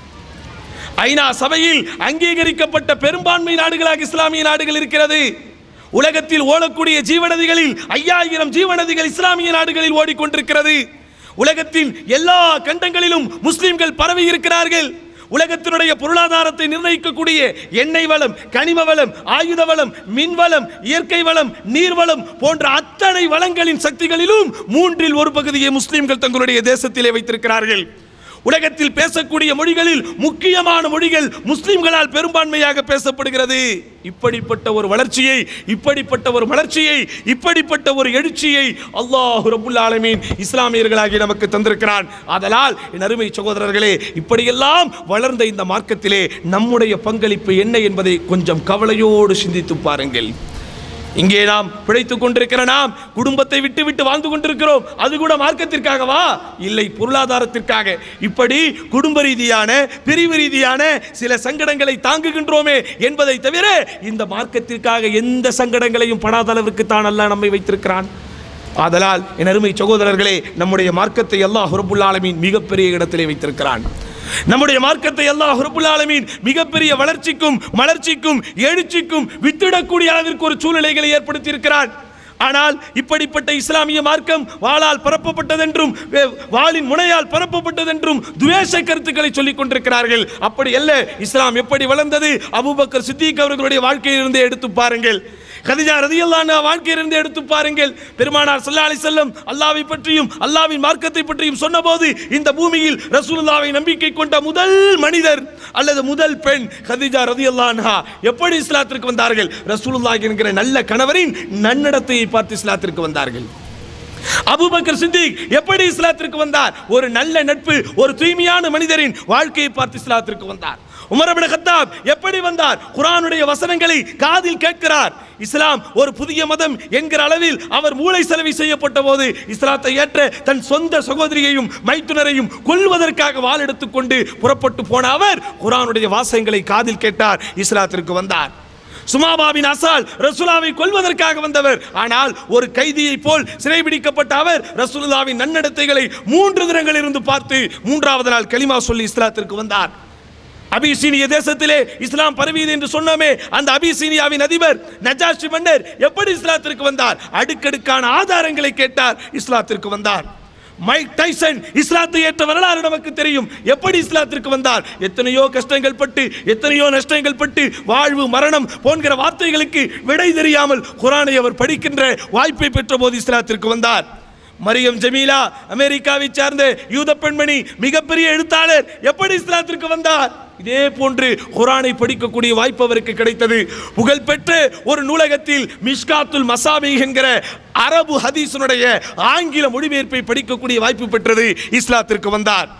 ஐநா சபையில் அங்கீகரிக்கப்பட்ட பெரும்பான்மை நாடுகளாக இஸ்லாமிய நாடுகள் இருக்கிறது உலகத்தில் ஓடக்கூடிய ஜீவநதிகளில் ஐயாயிரம் ஜீவநதிகள் இஸ்லாமிய நாடுகளில் ஓடிக்கொண்டிருக்கிறது உலகத்தின் எல்லா கண்டங்களிலும் முஸ்லிம்கள் பரவி இருக்கிறார்கள் உலகத்தினுடைய பொருளாதாரத்தை நிர்ணயிக்கக்கூடிய எண்ணெய் வளம் கனிம வளம் ஆயுத வளம் மின் வளம் இயற்கை வளம் நீர் வளம் போன்ற அத்தனை வளங்களின் சக்திகளிலும் மூன்றில் ஒரு பகுதியை முஸ்லிம்கள் தங்களுடைய தேசத்திலே வைத்திருக்கிறார்கள் உலகத்தில் பேசக்கூடிய மொழிகளில் முக்கியமான மொழிகள் முஸ்லிம்களால் பெரும்பான்மையாக பேசப்படுகிறது இப்படிப்பட்ட ஒரு வளர்ச்சியை இப்படிப்பட்ட ஒரு வளர்ச்சியை இப்படிப்பட்ட ஒரு எழுச்சியை அல்லாஹ் ரபுல் ஆலமீன் இஸ்லாமியர்களாகி நமக்கு தந்திருக்கிறான் ஆதலால் என் அருமை சகோதரர்களே இப்படியெல்லாம் வளர்ந்த இந்த மார்க்கத்திலே நம்முடைய பங்களிப்பு என்ன என்பதை கொஞ்சம் கவலையோடு சிந்தித்து பாருங்கள் இங்கே நாம் பிழைத்துக் கொண்டிருக்கிற நாம் குடும்பத்தை விட்டு விட்டு வாழ்ந்து கொண்டிருக்கிறோம் அது கூட மார்க்கத்திற்காகவா இல்லை பொருளாதாரத்திற்காக இப்படி குடும்ப ரீதியான பிரிவு ரீதியான சில சங்கடங்களை தாங்குகின்றோமே என்பதை தவிர இந்த மார்க்கத்திற்காக எந்த சங்கடங்களையும் படாத அளவிற்கு தான் அல்லாஹ் நம்மை வைத்திருக்கிறான் ஆதலால் என் அருமை சகோதரர்களே நம்முடைய மார்க்கத்தை அல்லாஹ் ரபுல் ஆலமீன் மிகப்பெரிய இடத்திலே வைத்திருக்கிறான் நம்முடைய மார்க்கத்தை அல்லாஹ் ரபுல் ஆலமீன் மிகப்பெரிய வளர்ச்சிக்கும் மலர்ச்சிக்கும் எழுச்சிக்கும் வித்திடக்கூடிய அளவிற்கு ஒரு சூழ்நிலைகளை ஏற்படுத்தி இருக்கிறான் ஆனால் இப்படிப்பட்ட இஸ்லாமிய மார்க்கம் வாளால் பரப்பப்பட்டதென்றும் வே- வாளின் முனையால் பரப்பப்பட்டதென்றும் துவேஷ கருத்துக்களை சொல்லிக் கொண்டிருக்கிறார்கள் அப்படி அல்ல இஸ்லாம் எப்படி வளர்ந்தது அபூபக்கர் சித்திக் அவர்களுடைய வாழ்க்கையிலிருந்தே எடுத்து பாருங்கள் கதிஜா ரதியல்லான வாழ்க்கையிலிருந்து எடுத்து பாருங்கள் பெருமானார் ஸல்லல்லாஹு அலைஹி வஸல்லம் அல்லாஹ்வை பற்றியும் அல்லாஹ்வின் மார்க்கத்தை பற்றியும் சொன்னபோது இந்த பூமியில் ரசூலுல்லாஹ்வை நம்பிக்கை கொண்ட முதல் மனிதர் அல்லது முதல் பெண் கதிஜா ரதியல்லான்ஹா எப்படி இஸ்லாத்திற்கு வந்தார்கள் ரசூலுல்லாஹ் என்கிற நல்ல கணவரின் நன்னடத்தையை பார்த்து இஸ்லாத்திற்கு வந்தார்கள் அபூபக்கர் சித்திக் எப்படி இஸ்லாத்திற்கு வந்தார் ஒரு நல்ல நட்பு ஒரு தூய்மையான மனிதரின் வாழ்க்கையை பார்த்து இஸ்லாத்திற்கு வந்தார் உமர் இப்னு கத்தாப் எப்படி வந்தார் குர்ஆனுடைய வசனங்களை காதில் கேட்கிறார் இஸ்லாம் ஒரு புதிய மதம் என்கிற அளவில் அவர் மூளை செலவி செய்யப்பட்ட போது இஸ்லாத்தை ஏற்ற தன் சொந்த சகோதரியையும் மைத்துனரையும் கொல்வதற்காக வாள் எடுத்துக்கொண்டு புறப்பட்டு போன அவர் குர்ஆனுடைய வாசகங்களை காதில் கேட்டார் இஸ்லாத்திற்கு வந்தார் சுமாபாவின் அசால் ரசூலாவை கொல்வதற்காக வந்தவர் ஆனால் ஒரு கைதியை போல் சிறைபிடிக்கப்பட்ட அவர் ரசூலுல்லாவின் நன்னடத்தைகளை மூன்று தினங்கள் இருந்து பார்த்து மூன்றாவது நாள் கலிமா சொல்லி இஸ்லாத்திற்கு வந்தார் அபிசீனிய தேசத்திலே இஸ்லாம் பரவியது என்று சொன்னோமே அந்த அபிசீனியாவின் அதிபர் நஜாஷி மன்னர் எப்படி இஸ்லாத்திற்கு வந்தார் அடுக்கடுக்கான ஆதாரங்களை கேட்டார் இஸ்லாத்திற்கு வந்தார் மைக் டைசன் இஸ்லாத்தை ஏற்ற வரலாறு நமக்கு தெரியும் எப்படி இஸ்லாத்திற்கு வந்தார் எத்தனையோ கஷ்டங்கள் பட்டு எத்தனையோ நஷ்டங்கள் பட்டு வாழ்வு மரணம் போன்கிற வார்த்தைகளுக்கு விடை தெரியாமல் குரானை அவர் படிக்கின்ற வாய்ப்பை பெற்ற போது இஸ்லாத்திற்கு வந்தார் மரியம் ஜமீலா அமெரிக்காவை சார்ந்த யூத பெண்மணி மிகப்பெரிய எழுத்தாளர் எப்படி இஸ்லாத்திற்கு வந்தார் இதே போன்று குரானை படிக்கக்கூடிய வாய்ப்பு அவருக்கு கிடைத்தது புகழ்பெற்ற ஒரு நூலகத்தில் மிஷ்காத்துல் மசாபி என்கிற அரபு ஹதீஸினுடைய ஆங்கில மொழிபெயர்ப்பை படிக்கக்கூடிய வாய்ப்பு பெற்றது இஸ்லாத்திற்கு வந்தார்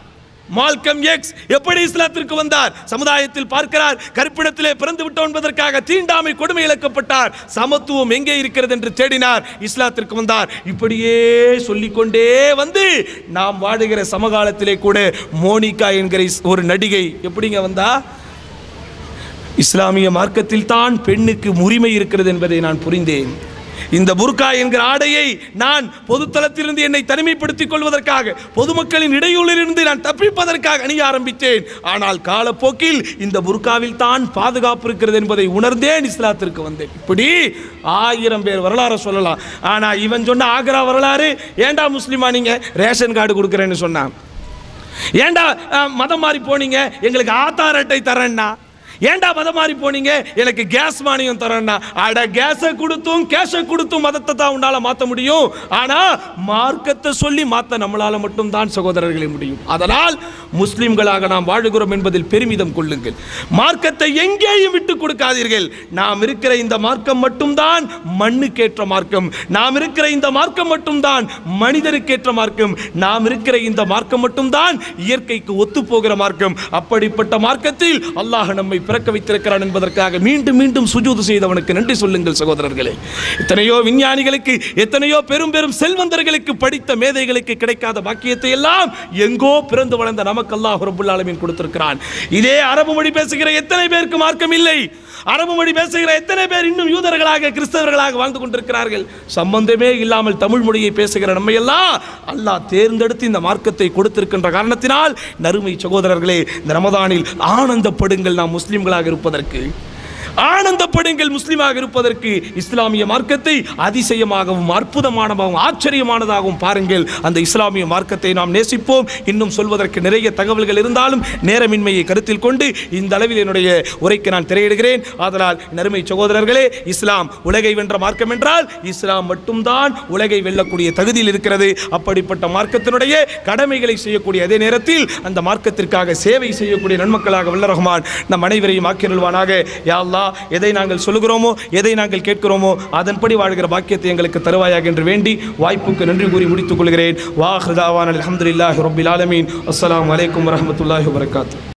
மால்கம் எக்ஸ் எப்படி இஸ்லாத்திற்கு வந்தார் சமுதாயத்தில் பார்க்கிறார் கருப்பிடத்திலே பிறந்து விட்டோம் என்பதற்காக தீண்டாமை கொடுமை இழக்கப்பட்டார் சமத்துவம் எங்கே இருக்கிறது என்று தேடினார் இஸ்லாத்திற்கு வந்தார் இப்படியே சொல்லிக்கொண்டே வந்து நாம் வாழுகிற சமகாலத்திலே கூட மோனிகா என்கிற இஸ்- ஒரு நடிகை எப்படிங்க வந்தா இஸ்லாமிய மார்க்கத்தில் தான் பெண்ணுக்கு உரிமை இருக்கிறது என்பதை நான் புரிந்தேன் இந்த புர்கா என்கிற ஆடையை நான் பொதுத்தளத்திலிருந்து என்னை தனிமைப்படுத்திக் கொள்வதற்காக பொதுமக்களின் இடையூறிலிருந்து நான் தப்பிப்பதற்காக அணிய ஆரம்பித்தேன் ஆனால் காலப்போக்கில் இந்த புர்காவில் தான் பாதுகாப்பு இருக்கிறது என்பதை உணர்ந்தேன் இஸ்லாத்திற்கு வந்தேன் இப்படி ஆயிரம் பேர் வரலாறு சொல்லலாம் ஆனா இவன் சொன்ன ஆக்ரா வரலாறு ஏன்டா முஸ்லிமா நீங்க ரேஷன் கார்டு கொடுக்குறேன்னு சொன்னான் ஏன்டா அஹ், மதம் மாறி போனீங்க எங்களுக்கு ஆதார் அட்டை தரேன்னா ஏன்டா மதம் மாறி போனீங்க எனக்கு கேஸ் மானியம் தரேன்னா அட கேஸை கொடுத்தும் கேஷை கொடுத்தும் மதத்தை தான் உன்னால மாத்த முடியும் ஆனா மார்க்கத்தை சொல்லி மாத்த நம்மளால மட்டும் தான் சகோதரர்களே முடியும் அதனால் முஸ்லிம்களாக நாம் வாழுகிறோம் என்பதில் பெருமிதம் கொள்ளுங்கள் மார்க்கத்தை எங்கேயும் விட்டு கொடுக்காதீர்கள் நாம் இருக்கிற இந்த மார்க்கம் மட்டும்தான் மண்ணுக்கேற்ற மார்க்கம் நாம் இருக்கிற இந்த மார்க்கம் மட்டும்தான் மனிதருக்கேற்ற மார்க்கம் நாம் இருக்கிற இந்த மார்க்கம் மட்டும்தான் இயற்கைக்கு ஒத்து போகிற மார்க்கம் அப்படிப்பட்ட மார்க்கத்தில் அல்லாஹ் நம்மை பிறக்க வைத்திருக்கிறான் என்பதற்காக மீண்டும் மீண்டும் சுஜூது செய்தவனுக்கு நன்றி சொல்லுங்கள் சகோதரர்களே எத்தனையோ விஞ்ஞானிகளுக்கு எத்தனையோ பெரும் பெரும் செல்வந்தர்களுக்கு படித்த மேதைகளுக்கு கிடைக்காத பாக்கியத்தை எல்லாம் எங்கோ பிறந்து வளர்ந்த நமக்கு அல்லாஹ் ரபுல் ஆலமீன் கொடுத்திருக்கிறான் இதே அரபு மொழி பேசுகிற எத்தனை பேருக்கு மார்க்கம் இல்லை அரபு மொழி பேசுகிற எத்தனை பேர் இன்னும் யூதர்களாக கிறிஸ்தவர்களாக வாழ்ந்து கொண்டிருக்கிறார்கள் சம்பந்தமே இல்லாமல் தமிழ் மொழியை பேசுகிற நம்ம எல்லாம் அல்லாஹ் தேர்ந்தெடுத்து இந்த மார்க்கத்தை கொடுத்திருக்கின்ற காரணத்தினால் நறுமை சகோதரர்களே இந்த ரமதானில் ஆனந்தப்படுங்கள் நாம் முஸ்லிம்களாக இருப்பதற்கு ஆனந்தப்படுங்கள் முஸ்லிமாக இருப்பதற்கு இஸ்லாமிய மார்க்கத்தை அதிசயமாகவும் அற்புதமானதாகவும் ஆச்சரியமானதாகவும் பாருங்கள் அந்த இஸ்லாமிய மார்க்கத்தை நாம் நேசிப்போம் இன்னும் சொல்வதற்கு நிறைய தகவல்கள் இருந்தாலும் நேரமின்மையை கருத்தில் கொண்டு இந்த அளவில் என்னுடைய உரைக்கு நான் திரையிடுகிறேன் ஆதலால் நறுமை சகோதரர்களே இஸ்லாம் உலகை வென்ற மார்க்கம் என்றால் இஸ்லாம் மட்டும்தான் உலகை வெல்லக்கூடிய தகுதியில் இருக்கிறது அப்படிப்பட்ட மார்க்கத்தினுடைய கடமைகளை செய்யக்கூடிய அதே நேரத்தில் அந்த மார்க்கத்திற்காக சேவை செய்யக்கூடிய நன்மக்களாக வல்ல ரஹ்மான் நம் அனைவரையும் ஆக்கியருள்வானாக யா அல்லாஹ் எதை நாங்கள் சொல்லுகிறோமோ எதை நாங்கள் கேட்கிறோமோ அதன்படி வாழ்கிற பாக்கியத்தை எங்களுக்கு தருவாயாக என்று வேண்டி வாய்ப்புக்கு நன்றி கூறி முடித்துக் கொள்கிறேன் வாஹ்ரதாவான் அலமதுல்லாஹி ரபில் ஆலமீன் அஸ்ஸலாமு அலைக்கும் வரஹ்மத்துல்லாஹி வபரகாத்து